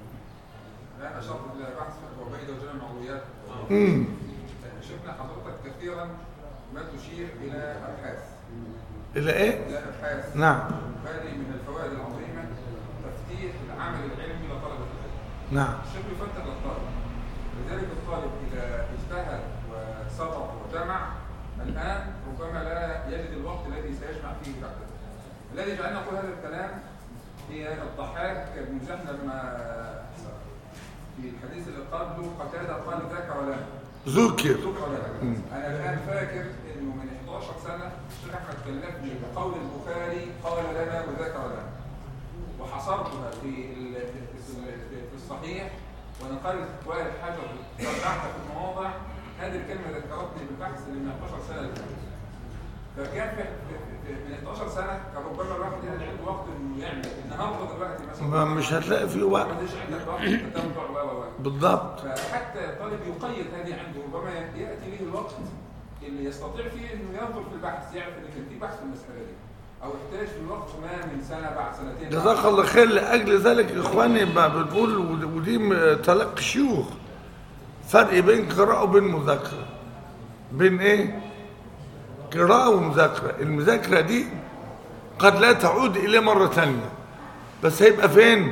S4: لا اشرت الى بحث في ابو عبيده وجمع المعلويات
S1: امم
S4: شفنا حضرتك كثيرا ما تشير الى ابحاث
S1: الى ايه
S4: الى ابحاث
S1: نعم
S4: هذه من الفوائد العظيمه تفتيح العمل العلمي لطلبه العلم
S1: نعم
S4: الشيخ يفتح للطالب لذلك الطالب اذا اجتهد وسبق وجمع الان ربما لا يجد الوقت الذي سيجمع فيه بعد الذي جعلنا نقول هذا الكلام هي الضحاك بن زحمه لما في الحديث اللي قبله قتاده قال ذاك ولا
S1: ذكر
S4: ذكر ولا انا الان فاكر انه من 11 سنه الشيخ احمد كلفني بقول البخاري قال لنا وذاك ولا وحصرتها في ال- في ال- في الصحيح ونقلت وائل حجر رجعت في المواضع هذه الكلمه ذكرتني بالبحث اللي من 11 سنه اللي فاتت فكان في في- في- من 11 سنه كان ربما الواحد يعني عنده وقت انه يعمل النهارده دلوقتي مثلا
S1: ما مش هتلاقي فيه وقت
S4: ما عنديش عندك وقت تتبع و و و
S1: بالضبط
S4: فحتى الطالب يقيد هذه عنده ربما ياتي له الوقت اللي يستطيع فيه انه ينظر في البحث يعرف ان كان في بحث في المساله دي او يحتاج في الوقت ما من سنه بعد سنتين بعد
S1: جزاك الله خير لاجل ذلك اخواني ما بنقول ود- ودي م- تلقي شيوخ فرق بين قراءه وبين مذاكره بين ايه قراءه ومذاكره المذاكره دي قد لا تعود اليه مره ثانيه بس هيبقى فين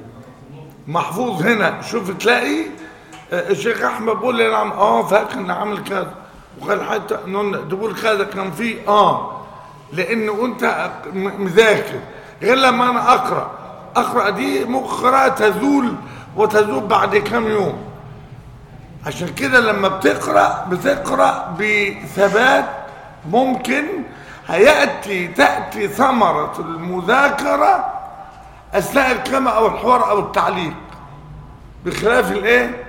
S1: محفوظ هنا شوف تلاقي آه، الشيخ احمد بيقول لي نعم اه فاكر ان عامل كذا وقال حتى نقول تقول كذا كان فيه اه لانه انت م- مذاكر غير لما انا اقرا اقرا دي ممكن قراءه تزول وتزول بعد كام يوم عشان كده لما بتقرا بتقرا بثبات ممكن هياتي تاتي ثمره المذاكره اثناء الكلمه او الحوار او التعليق بخلاف الايه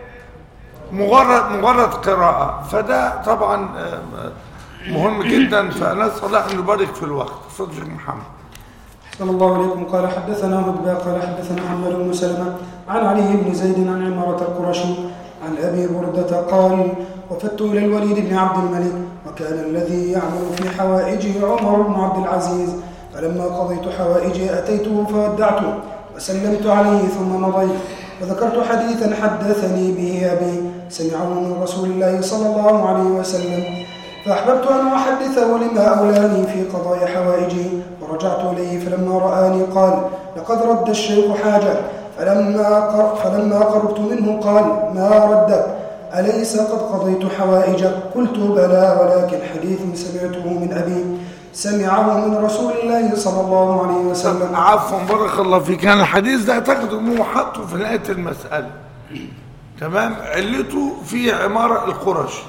S1: مجرد مجرد قراءه فده طبعا آه، مهم جدا فنسال الله ان يبارك في الوقت صدق محمد
S2: صلى الله عليكم قال حدثنا هدبة قال حدثنا محمد بن سلمة عن علي بن زيد عن عمارة القرشي عن أبي بردة قال وفدت إلى الوليد بن عبد الملك وكان الذي يعمل في حوائجه عمر بن عبد العزيز فلما قضيت حوائجي أتيته فودعته وسلمت عليه ثم مضيت وذكرت حديثا حدثني به أبي سمعه من رسول الله صلى الله عليه وسلم فأحببت أن أحدثه لما أولاني في قضاء حوائجه ورجعت إليه فلما رآني قال لقد رد الشيخ حاجة فلما, قر فلما قربت منه قال ما ردك أليس قد قضيت حوائجك قلت بلى ولكن حديث سمعته من أبي سمعه من رسول الله صلى الله عليه وسلم
S1: عفوا بارك الله فيك كان الحديث ده اعتقد انه حطه في نهايه المساله تمام علته في عماره القرشي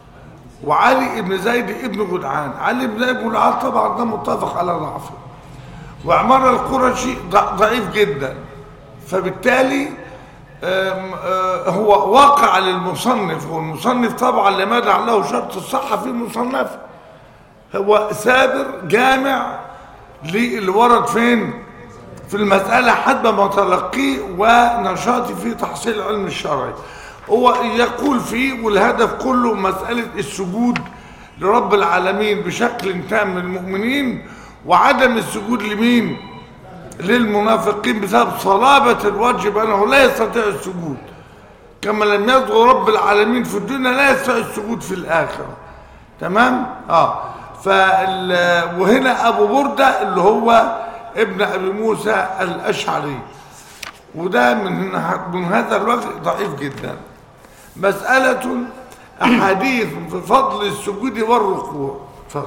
S1: وعلي بن زيد ابن جدعان علي بن زيد بن جدعان طبعا ده متفق على ضعفه وعمارة القرشي ضع- ضعيف جدا فبالتالي آم، آه، هو واقع للمصنف والمصنف طبعا لماذا له شرط الصحة في مصنفه هو سابر جامع للي ورد فين في المسألة حسب ما تلقيه ونشاطي في تحصيل العلم الشرعي هو يقول فيه والهدف كله مسألة السجود لرب العالمين بشكل تام للمؤمنين وعدم السجود لمين للمنافقين بسبب صلابة الوجه بأنه لا يستطيع السجود كما لم يدعو رب العالمين في الدنيا لا يستطيع السجود في الآخرة تمام اه فال وهنا ابو برده اللي هو ابن ابي موسى الاشعري وده من من هذا الوجه ضعيف جدا مساله احاديث في فضل السجود والركوع اتفضل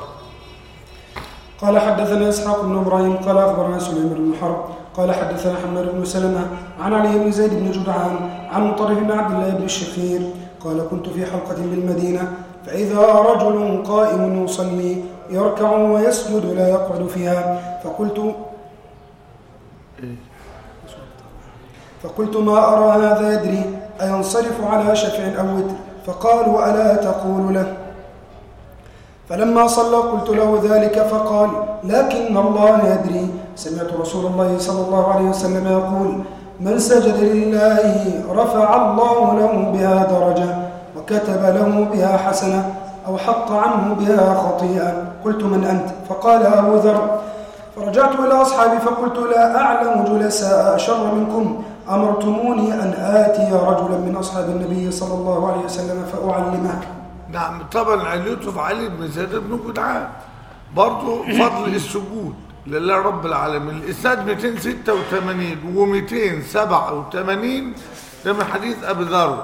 S2: قال حدثنا اسحاق بن ابراهيم قال اخبرنا سليم بن حرب قال حدثنا حماد بن سلمه عن علي بن زيد بن جدعان عن مطرف بن عبد الله بن الشخير قال كنت في حلقه بالمدينه فاذا رجل قائم يصلي يركع ويسجد لا يقعد فيها فقلت فقلت ما أرى هذا يدري أينصرف على شفع أو وتر فقالوا ألا تقول له فلما صلى قلت له ذلك فقال لكن الله يدري سمعت رسول الله صلى الله عليه وسلم يقول من سجد لله رفع الله له بها درجة وكتب له بها حسنة أو حط عنه بها خطيئة قلت من أنت فقال أبو ذر فرجعت إلى أصحابي فقلت لا أعلم جلساء أشر منكم أمرتموني أن آتي رجلا من أصحاب النبي صلى الله عليه وسلم فأعلمه
S1: نعم طبعا علته في علي بن زيد بن جدعان برضه فضل السجود لله رب العالمين الاسناد 286 و287 ده من حديث ابي ذر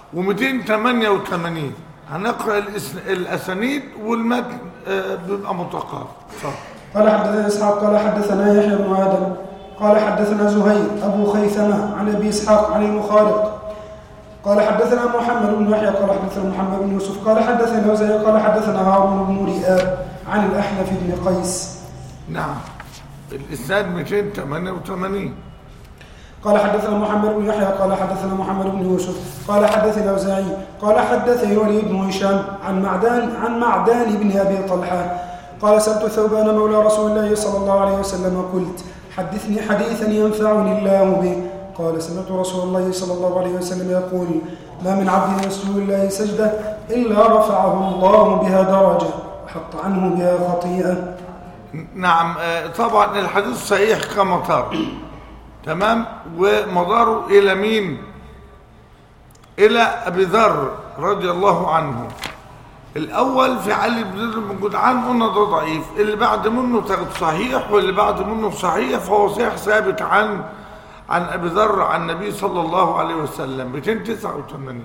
S1: و288 هنقرا الإس- الاسانيد والمتن آه، بيبقى متقارب صح
S2: قال حدثنا اسحاق قال حدثنا يحيى بن ادم قال حدثنا زهير ابو خيثمه عن ابي اسحاق عن المخالق قال حدثنا محمد بن يحيى قال حدثنا محمد بن يوسف قال حدثنا الاوزاعي قال حدثنا هارون بن رئاب عن الاحنف بن قيس
S1: نعم الاسناد 288
S2: قال حدثنا محمد بن يحيى قال حدثنا محمد بن يوسف قال حدثنا الاوزاعي قال حدثني وليد بن هشام عن معدان عن معدان بن ابي طلحه قال سالت ثوبان مولى رسول الله صلى الله عليه وسلم قلت حدثني حديثا ينفعني الله به قال سمعت رسول الله صلى الله عليه وسلم يقول ما من عبد يسجد لله سجده الا رفعه الله بها درجه وحط عنه بها خطيئه
S1: نعم آه، طبعا الحديث صحيح كما ترى تمام ومداره الى مين الى ابي ذر رضي الله عنه الاول في علي بن زيد بن جدعان قلنا ده ضعيف اللي بعد منه تاخد صحيح واللي بعد منه صحيح فهو صحيح ثابت عن عن ابي ذر عن النبي صلى الله عليه وسلم 289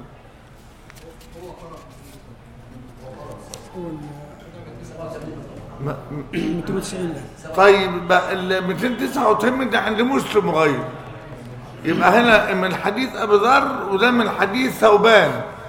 S1: ما-
S2: 290
S1: طيب بقى ال 289 ده عند مسلم غير يبقى هنا من حديث ابي ذر وده من حديث ثوبان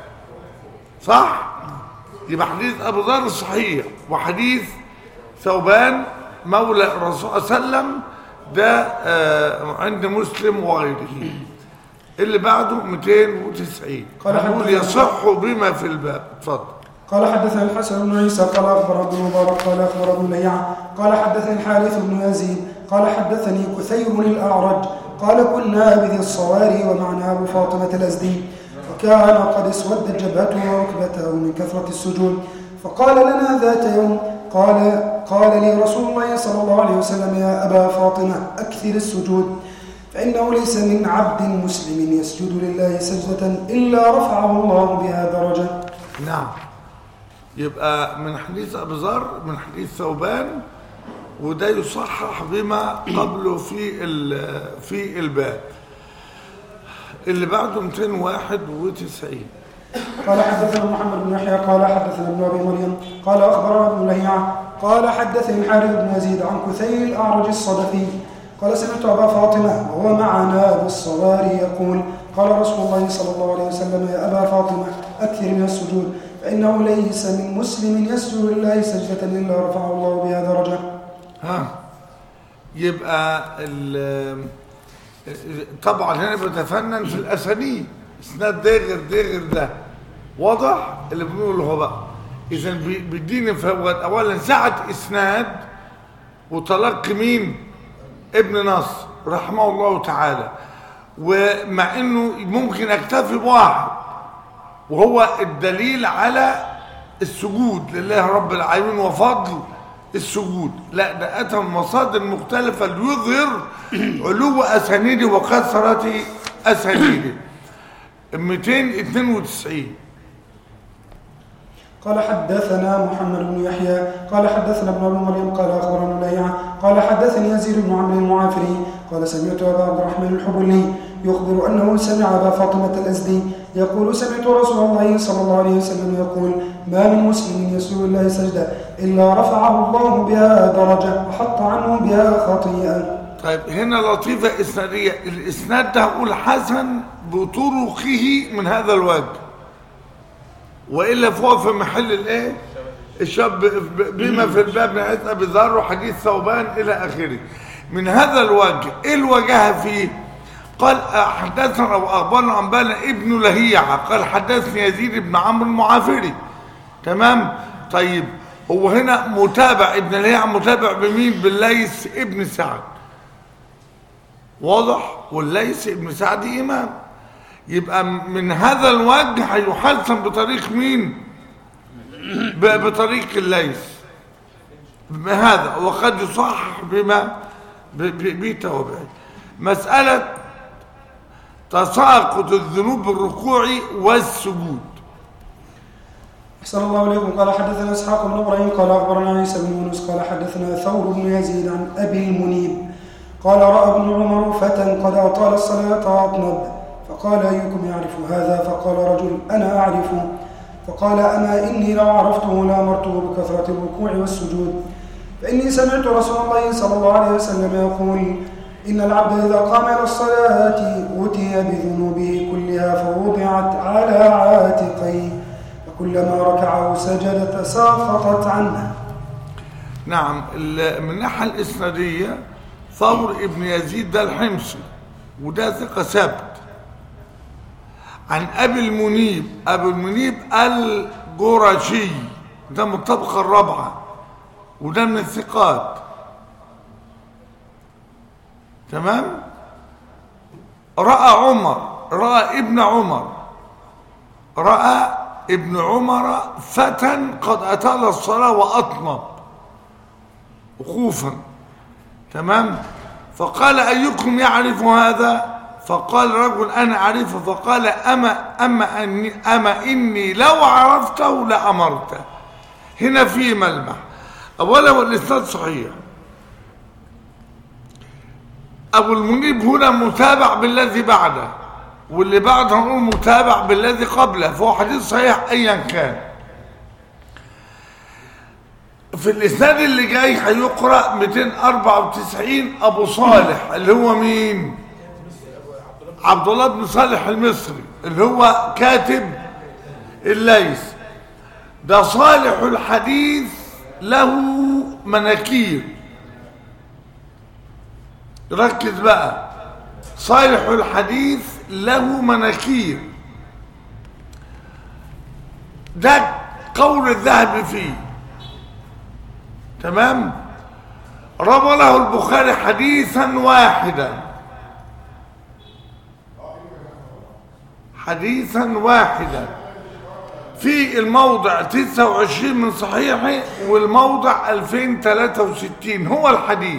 S1: صح يبقى حديث ابو ذر صحيح وحديث ثوبان مولى الرسول صلى الله عليه وسلم ده آه، عند مسلم وغيره اللي بعده 290
S2: قال
S1: هنقول
S2: حدثنا-
S1: يصح بما في الباب اتفضل
S2: قال حدثنا الحسن بن عيسى قال اخبر ابن مبارك قال اخبر ابن ليعة قال حدثني الحارث بن يزيد قال حدثني كثير الاعرج قال كنا بذي الصواري ومعنا ابو فاطمه الازدي وكان قد اسودت جبهته وركبته من كثره السجود فقال لنا ذات يوم قال قال لي رسول الله صلى الله عليه وسلم يا ابا فاطمه اكثر السجود فإنه ليس من عبد مسلم يسجد لله سجدة إلا رفعه الله بها درجة
S1: نعم يبقى من حديث أبي ذر من حديث ثوبان وده يصحح بما قبله في ال- في الباب اللي بعده 291
S2: قال حدثنا محمد بن يحيى قال حدثنا ابن ابي مريم قال اخبرنا ابن لهيعة قال حدثني الحارث بن يزيد عن كثير الاعرج الصدفي قال سمعت ابا فاطمه وهو معنا بالصواري يقول قال رسول الله صلى الله عليه وسلم يا ابا فاطمه اكثر من السجود فانه ليس من مسلم يسجد لله سجده الا رفعه الله بها درجه
S1: ها يبقى ال- طبعا هنا بتفنن في الاسانيد اسناد ده غير ده غير ده واضح اللي بنقوله هو بقى اذا بي- بيديني فوت اولا سعه اسناد وتلقي مين ابن نصر رحمه الله تعالى ومع انه ممكن اكتفي بواحد وهو الدليل على السجود لله رب العالمين وفضل السجود لا ده اتى من مصادر مختلفه ليظهر علو اسانيده وكثره اسانيده 292
S2: قال حدثنا محمد بن يحيى قال حدثنا ابن ابي مريم قال اخبرنا ليعة قال حدثني يزيد بن عمرو المعافري قال سمعت ابا عبد الرحمن الحبلي يخبر انه سمع ابا فاطمه الازدي يقول سمعت رسول الله صلى الله عليه وسلم يقول ما من مسلم يسجد الله سجده الا رفعه الله بها درجه وحط عنه بها خطيئه
S1: طيب هنا لطيفه اسناديه الاسناد ده هقول حسن بطرقه من هذا الوجه والا فهو في محل الايه الشاب بما في الباب من حديث ابي ذر وحديث ثوبان الى اخره من هذا الوجه ايه الوجه فيه قال حدثنا واخبرنا انبانا ابن لهيعه قال حدثني يزيد بن عمرو المعافري تمام طيب هو هنا متابع ابن لهيع متابع بمين بالليث ابن سعد واضح والليث ابن سعد امام يبقى من هذا الوجه هيحسن بطريق مين ب- بطريق الليث بهذا وقد يصحح بما ب- ب- بتوابعه مسألة تساقط الذنوب بالركوع والسجود
S2: أحسن الله إليكم قال حدثنا إسحاق بن إبراهيم قال أخبرنا عيسى بن يونس قال حدثنا ثور بن يزيد عن أبي المنيب قال رأى ابن عمر فتى قد أطال الصلاة وأطنب فقال أيكم يعرف هذا فقال رجل أنا أعرفه فقال أما إني لو عرفته لأمرته بكثرة الركوع والسجود فإني سمعت رسول الله صلى الله عليه وسلم يقول إن العبد إذا قام إلى الصلاة أوتي بذنوبه كلها فوضعت على عاتقيه وكلما ركع أو سجد تساقطت عنه
S1: نعم ال- من الناحية الإسنادية ثور ابن يزيد ده الحمصي وده ثقة ثابت عن أبي المنيب أبي المنيب الجرشي ده من الطبقة الرابعة وده من الثقات تمام رأى عمر رأى ابن عمر رأى ابن عمر فتى قد أطال الصلاة وأطنب خوفا تمام فقال أيكم يعرف هذا فقال رجل أنا أعرفه فقال أما, أما, أني أما إني لو عرفته لأمرته هنا في ملمح أولا والإسناد صحيح أبو المنيب هنا متابع بالذي بعده واللي بعده نقول متابع بالذي قبله فهو حديث صحيح أيا كان في الإسناد اللي جاي هيقرأ 294 أبو صالح اللي هو مين؟ عبد الله بن صالح المصري اللي هو كاتب الليث ده صالح الحديث له مناكير ركز بقى صالح الحديث له مناكير ده قول الذهب فيه تمام روى له البخاري حديثا واحدا حديثا واحدا في الموضع 29 من صحيحه والموضع 2063 هو الحديث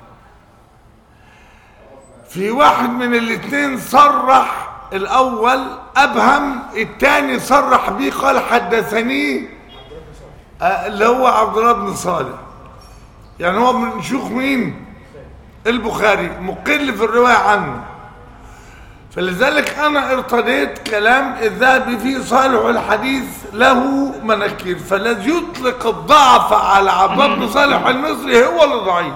S1: في واحد من الاثنين صرح الاول ابهم الثاني صرح بيه قال حدثني آه، اللي هو عبد الله بن صالح يعني هو من شيوخ مين البخاري مقل في الروايه عنه فلذلك انا ارتضيت كلام الذهبي في صالح الحديث له مناكير فالذي يطلق الضعف على عبد الله بن صالح المصري هو اللي ضعيف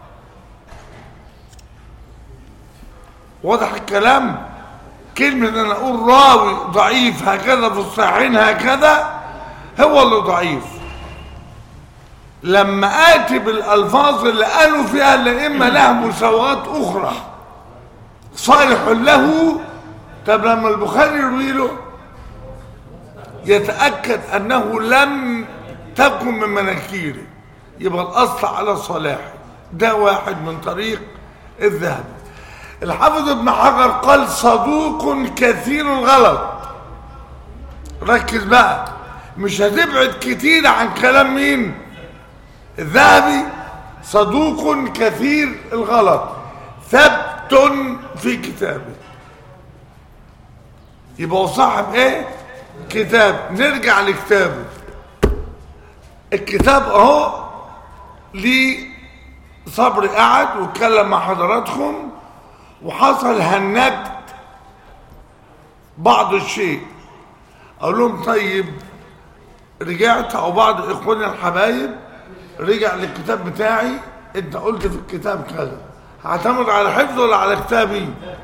S1: واضح الكلام كلمة ان انا اقول راوي ضعيف هكذا في الصحيحين هكذا هو اللي ضعيف لما اتي بالالفاظ اللي قالوا فيها الائمه لها مساوات اخرى صالح له طب لما البخاري يروي له يتاكد انه لم تكن من مناكيره يبقى الاصل على صلاحه ده واحد من طريق الذهب الحافظ ابن حجر قال صدوق كثير الغلط ركز بقى مش هتبعد كتير عن كلام مين الذهبي صدوق كثير الغلط ثبت في كتابه يبقى هو صاحب ايه كتاب نرجع لكتابه الكتاب اهو ليه صبري قعد واتكلم مع حضراتكم وحصل هنجت بعض الشيء اقول لهم طيب رجعت او بعض اخواني الحبايب رجع للكتاب بتاعي انت قلت في الكتاب كذا هعتمد على حفظه ولا على كتابي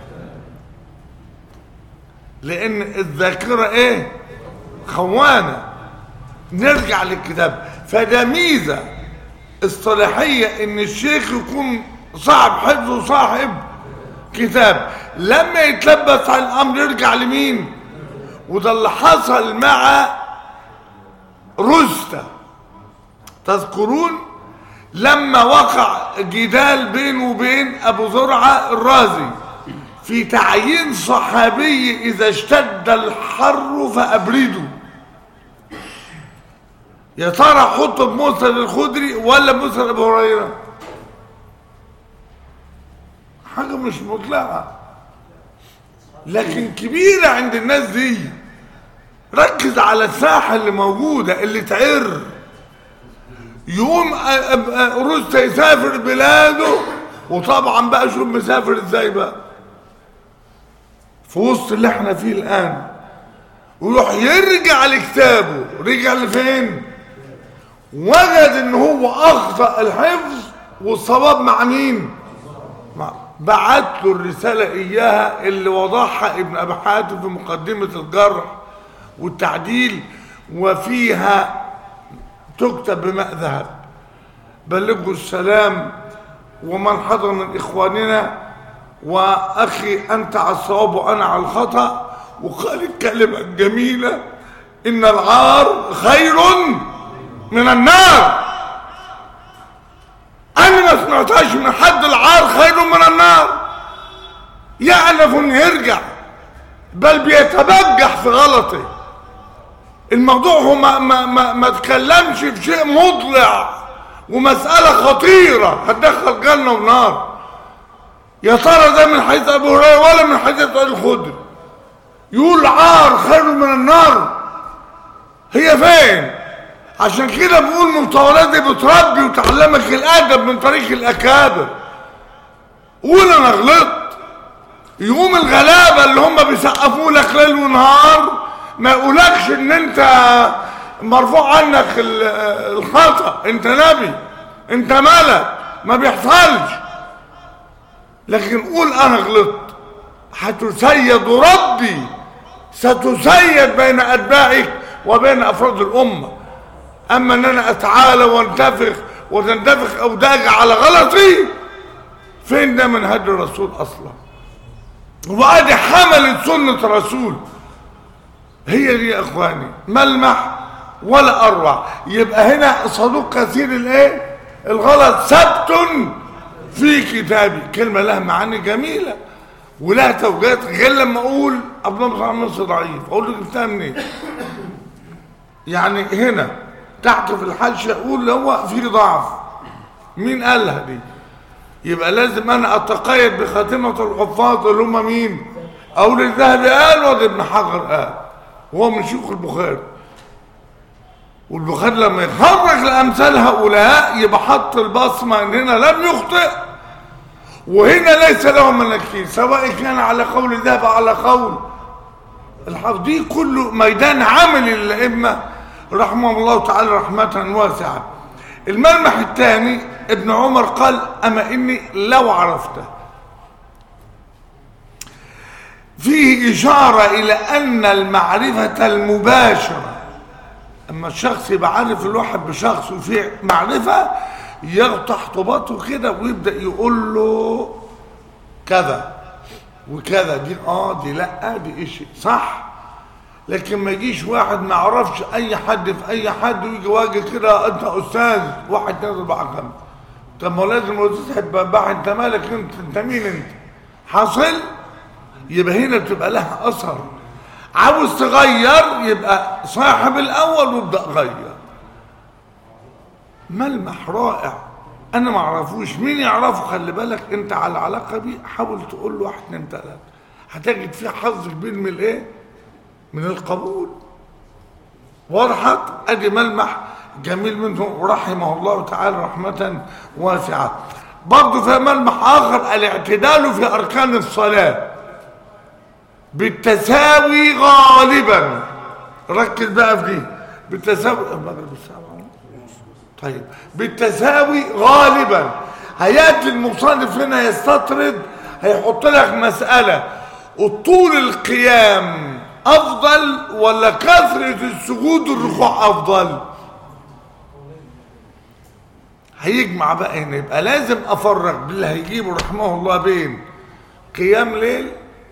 S1: لان الذاكره ايه خوانه نرجع للكتاب فده ميزه اصطلاحيه ان الشيخ يكون صاحب حفظ وصاحب كتاب لما يتلبس على الامر يرجع لمين وده اللي حصل مع رستة تذكرون لما وقع جدال بينه وبين ابو زرعه الرازي في تعيين صحابي اذا اشتد الحر فابرده يا ترى حطه بموسى الخدري ولا موسى ابو هريره حاجه مش مطلقه لكن كبيره عند الناس دي ركز على الساحه اللي موجوده اللي تعر يقوم أ- أ- أ- روسيا يسافر بلاده وطبعا بقى شوف مسافر ازاي بقى في وسط اللي احنا فيه الان ويروح يرجع لكتابه رجع لفين وجد ان هو اخطا الحفظ والصواب مع مين مع- بعت له الرساله اياها اللي وضعها ابن ابي حاتم في مقدمه الجرح والتعديل وفيها تكتب بماء ذهب بلغوا السلام ومن حضر من اخواننا واخي انت على الصواب وانا على الخطا وقال الكلمه الجميله ان العار خير من النار انا ما سمعتهاش من حد العار خير من النار يعرف ان يرجع بل بيتبجح في غلطه الموضوع هو ما ما ما, ما تكلمش في شيء مضلع ومسألة خطيرة هتدخل جنة ونار يا ترى ده من حديث أبو هريرة ولا من حديث أبي الخدري يقول عار خير من النار هي فين عشان كده بقول مطولات دي بتربي وتعلمك الأدب من طريق الأكابر قول أنا غلطت يقوم الغلابة اللي هم بيسقفوا لك ليل ونهار ما يقولكش ان انت مرفوع عنك ال- الخطأ انت نبي انت ملك ما بيحصلش لكن قول انا غلطت هتسيد ربي ستسيد بين اتباعك وبين افراد الامه اما ان انا اتعالى وانتفخ وتنتفخ اوداجي على غلطي فين ده من هدي الرسول اصلا وادي حملت سنه رسول هي دي يا اخواني ملمح ولا اروع يبقى هنا صدوق كثير الايه الغلط ثبت في كتابي كلمه لها معاني جميله ولها توجيهات غير لما اقول عبد الله بن عمرو ضعيف اقول له جبتها منين يعني هنا تحت في الحاشيه اقول هو في ضعف مين قالها دي يبقى لازم انا اتقيد بخاتمه الحفاظ اللي هم مين اقول الذهبي قال وده ابن حجر قال وهو من شيوخ البخاري والبخاري لما يخرج لامثال هؤلاء يبقى حط البصمه ان هنا لم يخطئ وهنا ليس له مناكير سواء كان على قول الذهب أو على قول الحافظ دي كله ميدان عمل للائمه رحمهم الله تعالى رحمه واسعه الملمح الثاني ابن عمر قال اما اني لو عرفته فيه إشارة إلى أن المعرفة المباشرة أما الشخص يبقى عارف الواحد بشخص وفيه معرفة يغطح طباطه كده ويبدأ يقول له كذا وكذا دي اه دي لا دي ايش صح لكن ما يجيش واحد ما يعرفش اي حد في اي حد ويجي واجه كده انت استاذ واحد نازل بقى خمس طب ما هو لازم الاستاذ تحب بقى انت مالك انت انت مين انت حاصل يبقى هنا بتبقى لها اثر عاوز تغير يبقى صاحب الاول وابدا غير ملمح رائع انا ما اعرفوش مين يعرفه خلي بالك انت على علاقه بيه حاول تقول له واحد اتنين تلاته هتجد فيه حظ كبير من الايه من القبول وضحت ادي ملمح جميل منه رحمه الله تعالى رحمه واسعه برضه في ملمح اخر الاعتدال في اركان الصلاه بالتساوي غالبا ركز بقى في دي بالتساوي المغرب الساعه طيب بالتساوي غالبا هياتي المصنف هنا يستطرد هيحط لك مساله الطول القيام افضل ولا كثره السجود الركوع افضل هيجمع بقى هنا يبقى لازم افرق باللي هيجيبه رحمه الله بين قيام ليل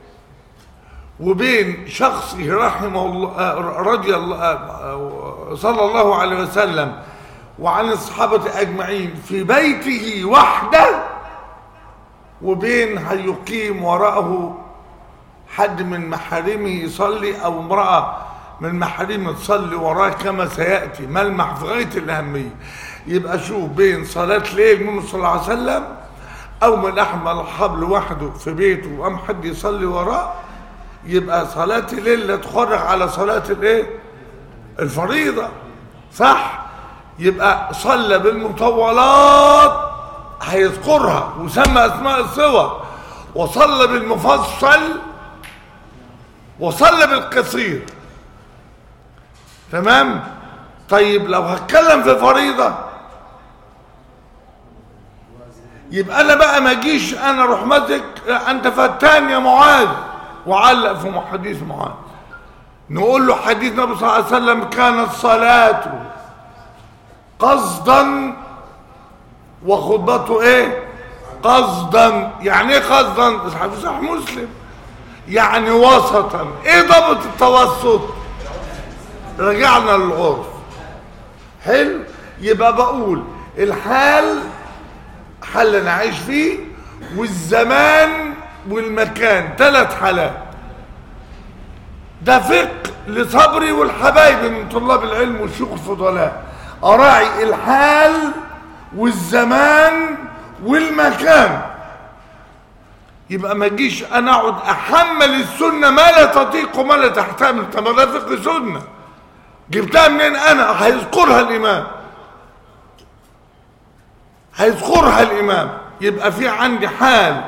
S1: وبين شخصه رحمه الله رضي الله صلى الله عليه وسلم وعن الصحابة أجمعين في بيته وحده وبين هيقيم وراءه حد من محارمه يصلي أو امرأة من محارمه تصلي وراه كما سيأتي ملمح في غاية الأهمية يبقى شوف بين صلاة ليل من صلى الله عليه وسلم أو من أحمل الحبل وحده في بيته وقام حد يصلي وراه يبقى صلاة الليل لا تخرج على صلاة الايه الفريضة صح يبقى صلى بالمطولات هيذكرها وسمى اسماء الصور وصلى بالمفصل وصلى بالقصير تمام طيب لو هتكلم في فريضة يبقى انا بقى ما اجيش انا اروح ماسك انت فتان يا معاذ وعلق في حديث معاذ نقول له حديث النبي صلى الله عليه وسلم كانت صلاته قصدا وخطبته ايه قصدا يعني ايه قصدا في صحيح مسلم يعني وسطا ايه ضبط التوسط رجعنا للعرف حلو يبقى بقول الحال حل انا عايش فيه والزمان والمكان ثلاث حالات ده فقه لصبري والحبايب من طلاب العلم والشيوخ الفضلاء اراعي الحال والزمان والمكان يبقى ما اجيش انا اقعد احمل السنه ما لا تطيق وما لا تحتمل طب ده فقه سنه جبتها منين انا هيذكرها الامام هيذكرها الامام يبقى في عندي حال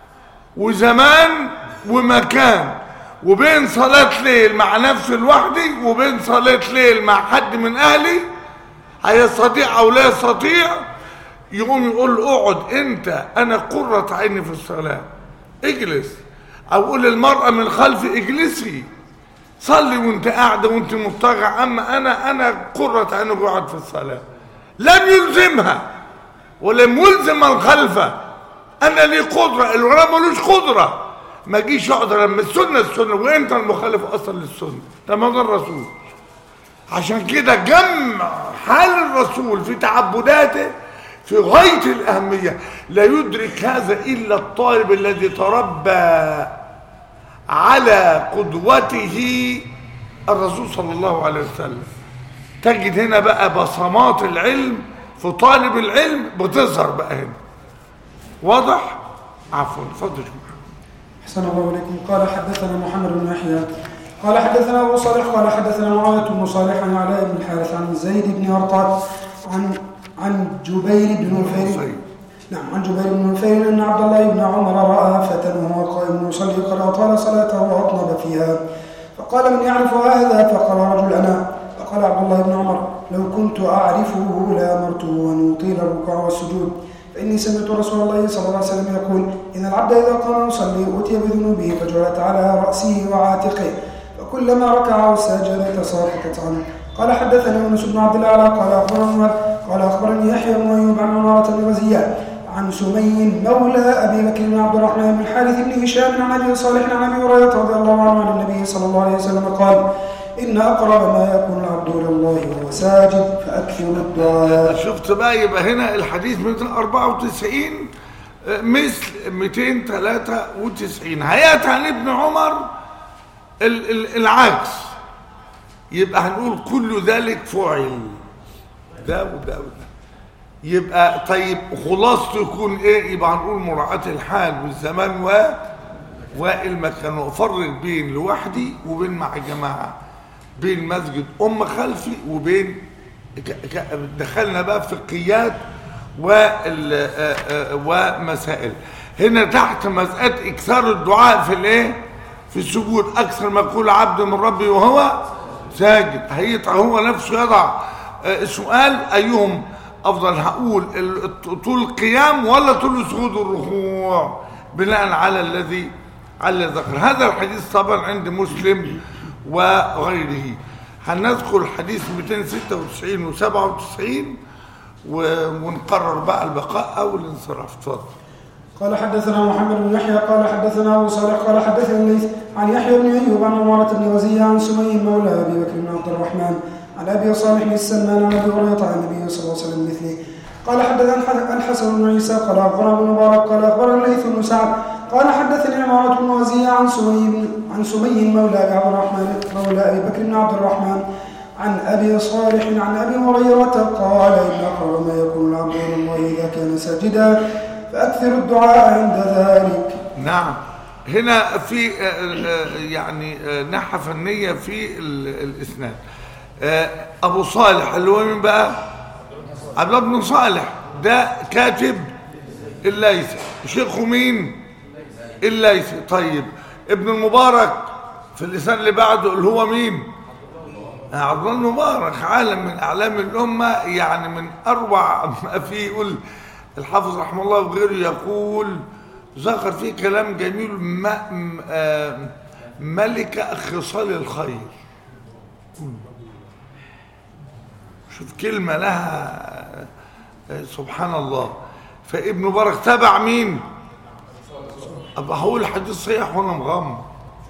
S1: وزمان ومكان وبين صلاة ليل مع نفسي لوحدي وبين صلاة ليل مع حد من اهلي هيستطيع او لا يستطيع يقوم يقول له اقعد انت انا قرة عيني في الصلاة اجلس او قول للمرأة من خلفي اجلسي صلي وانت قاعدة وانت مضطجع اما انا انا قرة عيني قاعد في الصلاة لم يلزمها ولم يلزم من خلفه انا لي قدرة الولاء ملوش قدرة ما جيش اقعد لما السنة السنة وانت المخالف اصلا للسنة ده ما الرسول عشان كده جمع حال الرسول في تعبداته في غاية الأهمية لا يدرك هذا إلا الطالب الذي تربى على قدوته الرسول صلى الله عليه وسلم تجد هنا بقى بصمات العلم في طالب العلم بتظهر بقى هنا واضح عفوا اتفضل
S2: احسن الله اليكم قال حدثنا محمد بن يحيى قال حدثنا ابو صالح قال حدثنا معاويه بن صالح عن علاء بن الحارث عن زيد بن ارطاد عن عن جبير بن نفير نعم عن جبير بن نفير ان عبد الله بن عمر راى فتى وهو قائم يصلي قد اطال صلاته واطنب فيها فقال من يعرف هذا فقال رجل انا فقال عبد الله بن عمر لو كنت اعرفه لامرته ان يطيل الركوع والسجود فإني سمعت رسول الله صلى الله عليه وسلم يقول إن العبد إذا قام يصلي أتي بذنوبه فجعلت على رأسه وعاتقه فكلما ركع وسجد تساقطت عنه قال حدثني يونس بن عبد الاعلى قال اخبرني قال اخبرني يحيى بن ايوب عن عمارة بن غزيان عن سمي مولى ابي بكر بن عبد الرحمن بن الحارث بن هشام عن ابي صالح عن ابي هريره رضي الله عنه عن النبي صلى الله عليه وسلم قال إن أقرب ما يكون العبد إلى الله وهو ساجد فأكثر الدعاء
S1: شفت بقى يبقى هنا الحديث 294 مثل 293 هيات عن ابن عمر ال- ال- العكس يبقى هنقول كل ذلك فعل ده وده وده يبقى طيب خلاصته يكون ايه يبقى هنقول مراعاة الحال والزمان و والمكان وافرق بين لوحدي وبين مع جماعه بين مسجد ام خلفي وبين ك- ك- دخلنا بقى في فقهيات وال- آه، آه، ومسائل هنا تحت مسألة إكثار الدعاء في الإيه؟ في السجود أكثر ما يقول عبد من ربي وهو ساجد هيطع هو نفسه يضع آه، السؤال أيهم أفضل هقول ال- طول القيام ولا طول السجود والركوع بناء على الذي على ذكر هذا الحديث طبعا عند مسلم وغيره هنذكر الحديث 296 و 97 و- ونقرر بقى البقاء او الانصراف اتفضل
S2: قال حدثنا محمد بن يحيى قال حدثنا ابو صالح قال حدثنا الليث عن يحيى بن ايوب عن عمارة بن وزية عن سمي مولى ابي بكر بن عبد الرحمن عن ابي صالح السمان عن ابي هريره عن النبي صلى الله عليه وسلم مثله قال حدثنا الحسن بن عيسى قال اخبرنا ابن مبارك قال اخبرنا الليث بن سعد قال حدثني عمارة بن وزيع عن سمي عن سمي مولى ابي عبد الرحمن مولى ابي بكر بن عبد الرحمن عن ابي صالح عن ابي هريره قال ان اقرب ما يكون العبد الى الله اذا كان ساجدا فاكثر الدعاء عند ذلك
S1: نعم هنا في آه، آه، يعني آه، ناحية فنية في ال- الإسناد آه، أبو صالح اللي هو مين بقى؟ عبد الله بن صالح ده كاتب الليثي شيخه مين؟ الليثي طيب ابن المبارك في الإسناد اللي بعده اللي هو مين؟ آه، عبد الله المبارك عالم من أعلام الأمة يعني من أروع ما فيه يقول الحافظ رحمه الله وغيره يقول ذكر فيه كلام جميل ما م- آه، ملك خصال الخير شوف كلمة لها آه، سبحان الله فابن مبارك تبع مين أبقى هقول الحديث صحيح وأنا مغمض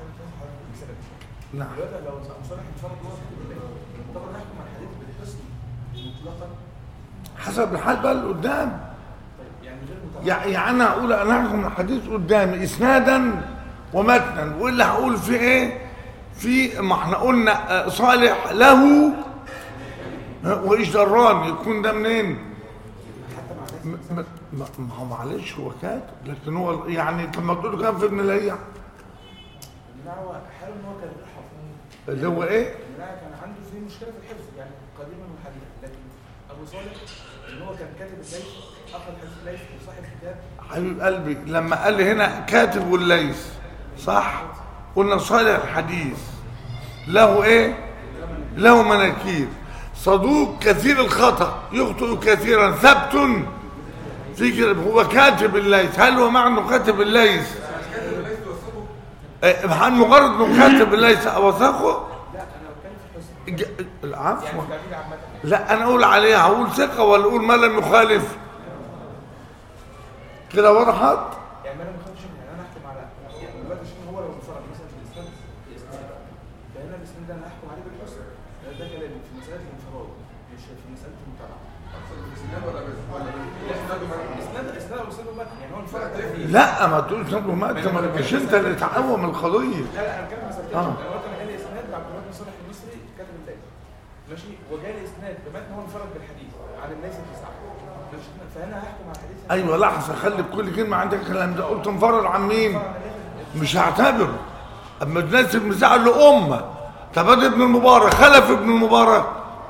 S1: نعم
S3: دلوقتي لو مصالح انفرد هو طبعا نحكم على الحديث بالحسن مطلقا
S1: حسب الحال بقى اللي قدام
S3: طيب يعني غير متعلق
S1: يع- يعني انا هقول انا هحكم الحديث قدامي اسنادا ومتنا واللي هقول في ايه في ما احنا قلنا آه، صالح له آه، وايش دران يكون ده منين م- م- ما ما هو معلش هو كاتب لكن هو يعني لما تقول له كان في ابن لهيع
S3: الجماعه هو حاله ان هو كان غير حافظ
S1: اللي هو ايه
S3: الجماعه كان عنده فيه مشكله في الحفظ يعني قديما وحديثا لكن ابو صالح ان هو كان كاتب الليث اخذ حديث الليث وصاحب كتاب
S1: حبيب قلبي لما قال لي هنا كاتب والليث صح قلنا صالح الحديث له ايه له مناكير صدوق كثير الخطأ يخطئ كثيرا ثبت في كده هو كاتب الليث هل هو معنى كاتب الليث
S4: كاتب ليس توثقه
S1: إيه، هل مجرد انه كاتب الليث اوثقه
S3: لا انا بتكلم في الحسن
S1: ج- العفو
S3: يعني التعبير عامه
S1: لا انا اقول عليها هقول ثقه ولا اقول ما لم يخالف كده وضحت
S3: يعني انا ما خدتش يعني انا احكم على يعني دلوقتي عشان هو لو انفرد مثلا في الاسناد فهنا الاسناد ده انا احكم عليه بالحسن ده ده كلامي في مساله الانفراد مش في مساله المتابعه
S4: اقصد الاسناد ولا بس ولا الاسناد ولا-
S3: الاسناد الاسناد او الاسناد المتن يعني هو انفرد
S1: لا ما تقولش نبه ما انت مالكش انت اللي تعوم القضيه
S3: لا لا انا بتكلم مثلا
S1: آه.
S3: انا قلت انا جالي اسناد عبد الرحمن بن صالح المصري كاتب الليث ماشي وجالي اسناد بمتن هو انفرد بالحديث عن الليث بن سعد ماشي فهنا هحكم على الحديث
S1: ايوه لحظه خلي بكل كلمه عندك الكلام ده قلت انفرد عن مين مش هعتبره اما الناس المزعل لامه طب ادي ابن المبارك خلف ابن المبارك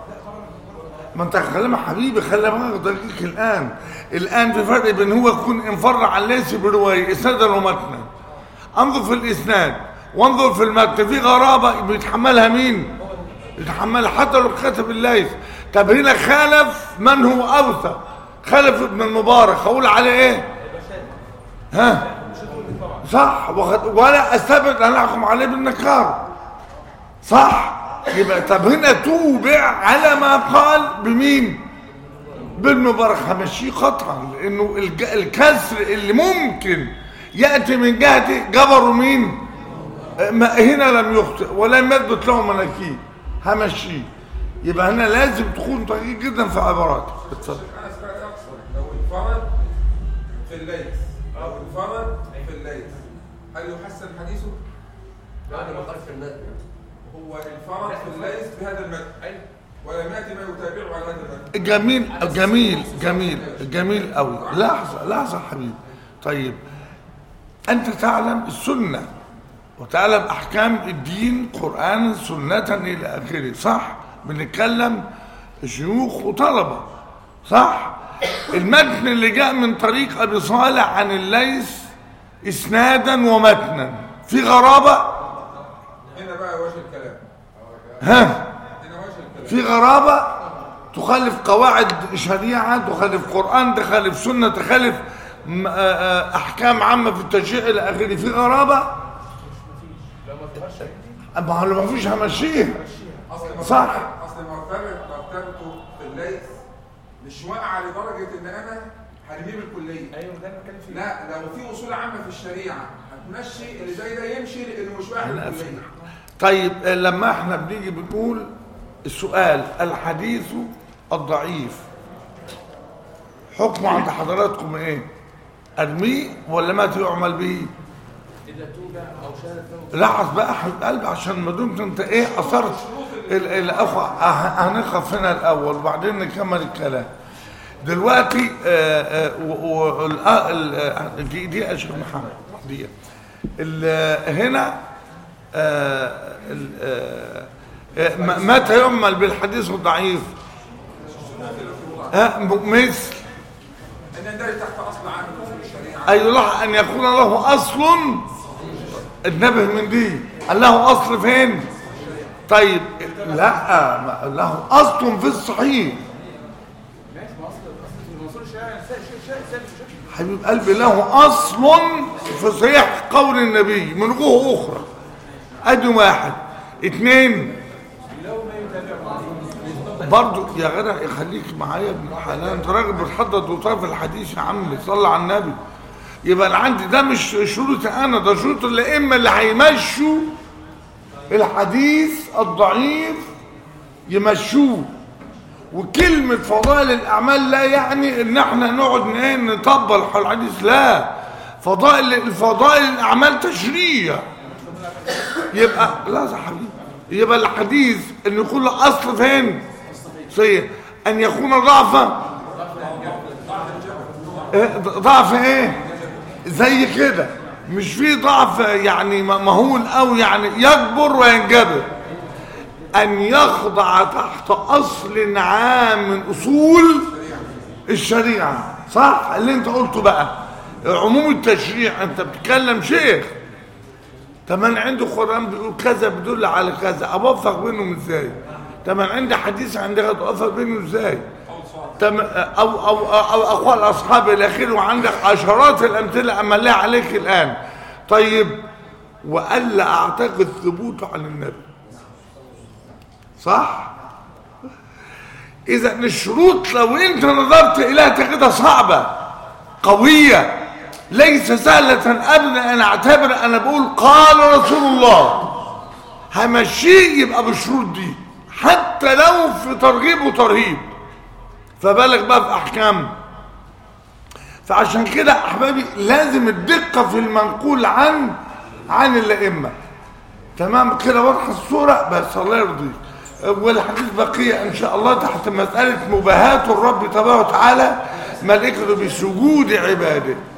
S1: ما انت كلام حبيبي خلي بالك دقيق الان الان في فرق بين هو يكون انفر عن ليس بروايه اسنادا ومتنا انظر في الاسناد وانظر في المتن في غرابه بيتحملها مين يتحملها حتى لو كتب الليث طب هنا خالف من هو اوثق خالف ابن المبارك اقول عليه ايه ها صح وخد- ولا استبعد ان احكم عليه بالنكار صح يبقى طب هنا توبع على ما قال بمين بالمبارك همشيه قطعا لانه الج- الكسر اللي ممكن ياتي من جهته جبره مين ما هنا لم يخطئ ولم يثبت له مناكير همشيه يبقى هنا لازم تكون دقيق جدا في عباراتك اتفضل
S4: انا سمعت اقصد لو انفرد في الليث او انفرد في الليث هل يحسن حديثه؟
S5: بعد ما خرج في المتن
S4: هو انفرد في الليث بهذا المتن ولم ياتي ما يتابعه على هذا المتن
S1: جميل جميل جميل جميل قوي لحظة لحظة حبيبي طيب أنت تعلم السنة وتعلم أحكام الدين قرآن سنة إلى آخره صح بنتكلم شيوخ وطلبة صح المتن اللي جاء من طريق أبي صالح عن الليث إسنادا ومتنا في غرابة
S4: هنا بقى وجه الكلام
S1: ها
S4: هنا وجه الكلام
S1: في غرابة تخالف قواعد شريعة تخالف قرآن تخالف سنة تخالف م- آه، آه، أحكام عامة في التشريع إلى آخره في غرابة
S3: لو ما تبقاش عندي
S1: ما هو لو ما فيش همشيها
S4: اصل مرتبة-
S1: صح.
S4: اصل مرتبه مرتبته في الليث مش واقعه لدرجه ان انا هرميه بالكليه
S3: ايوه ده انا بتكلم فيه
S4: لا لو في اصول عامه في الشريعه هتمشي اللي زي ده يمشي لانه مش واقع
S1: لا،
S4: بالكليه
S1: طيب آه، لما احنا بنيجي بنقول السؤال الحديث الضعيف حكمه عند حضراتكم ايه ارميه ولا ما يعمل به
S3: اذا توجع او شارك له
S1: لحظ بقى حبيب قلبي عشان ما دمت انت ايه اثرت ال- الاخوه ه- هنقف هنا الاول وبعدين نكمل الكلام دلوقتي آه، آه، و- و- ال- آه، ال- آه، دي دي يا شيخ محمد دي ال- هنا آه، ال- آه، آه، م- متى يعمل بالحديث الضعيف ها م- مثل
S4: ان يندرج تحت اصل عام من اصول الشريعه
S1: أي يلاحظ أن يكون له أصل انتبه من دي قال له أصل فين طيب لا ما- له أصل في الصحيح
S3: ماشي ما اصل اصل في المنصور الشرعي شيء شيء ثابت بشكل
S1: حبيب قلبي له أصل في صحيح قول النبي من وجوه أخرى أدي واحد اتنين برضو يا غدا خليك معايا يا ابن الحلال انت راجل بتحضر وطرف الحديث يا عم صلى على النبي يبقى انا عندي ده مش شروطي انا ده شروط الائمه اللي هيمشوا الحديث الضعيف يمشوه وكلمة فضائل الأعمال لا يعني إن إحنا نقعد إيه نطبل حول الحديث لا فضائل الفضائل الأعمال تشريع يبقى لا يا حبيبي يبقى الحديث إن يكون له أصل فين؟ صحيح أن يكون ضعفا إيه؟ ضعف إيه؟ زي كده مش في ضعف يعني مهول أو يعني يكبر وينجبر أن يخضع تحت أصل عام من أصول الشريعة صح اللي انت قلته بقى عموم التشريع انت بتتكلم شيخ طب انا عندي قرآن بيقول كذا بيدل على كذا اوفق بينهم ازاي طب انا عندي حديث عندي غد اوفق بينهم ازاي طب او او او اقوال اصحاب الى اخره وعندك عشرات الامثله املها عليك الان طيب والا اعتقد ثبوته عن النبي صح اذا الشروط لو انت نظرت اليها تجدها صعبه قويه ليس سهله ابدا ان اعتبر انا بقول قال رسول الله همشيه يبقى بالشروط دي حتى لو في ترغيب وترهيب فبالغ بقى في احكام فعشان كده احبابي لازم الدقه في المنقول عن عن الائمه تمام كده واضحه الصوره بس الله يرضيك والحديث بقية إن شاء الله تحت مسألة مباهاة الرب تبارك وتعالى ملائكته بسجود عباده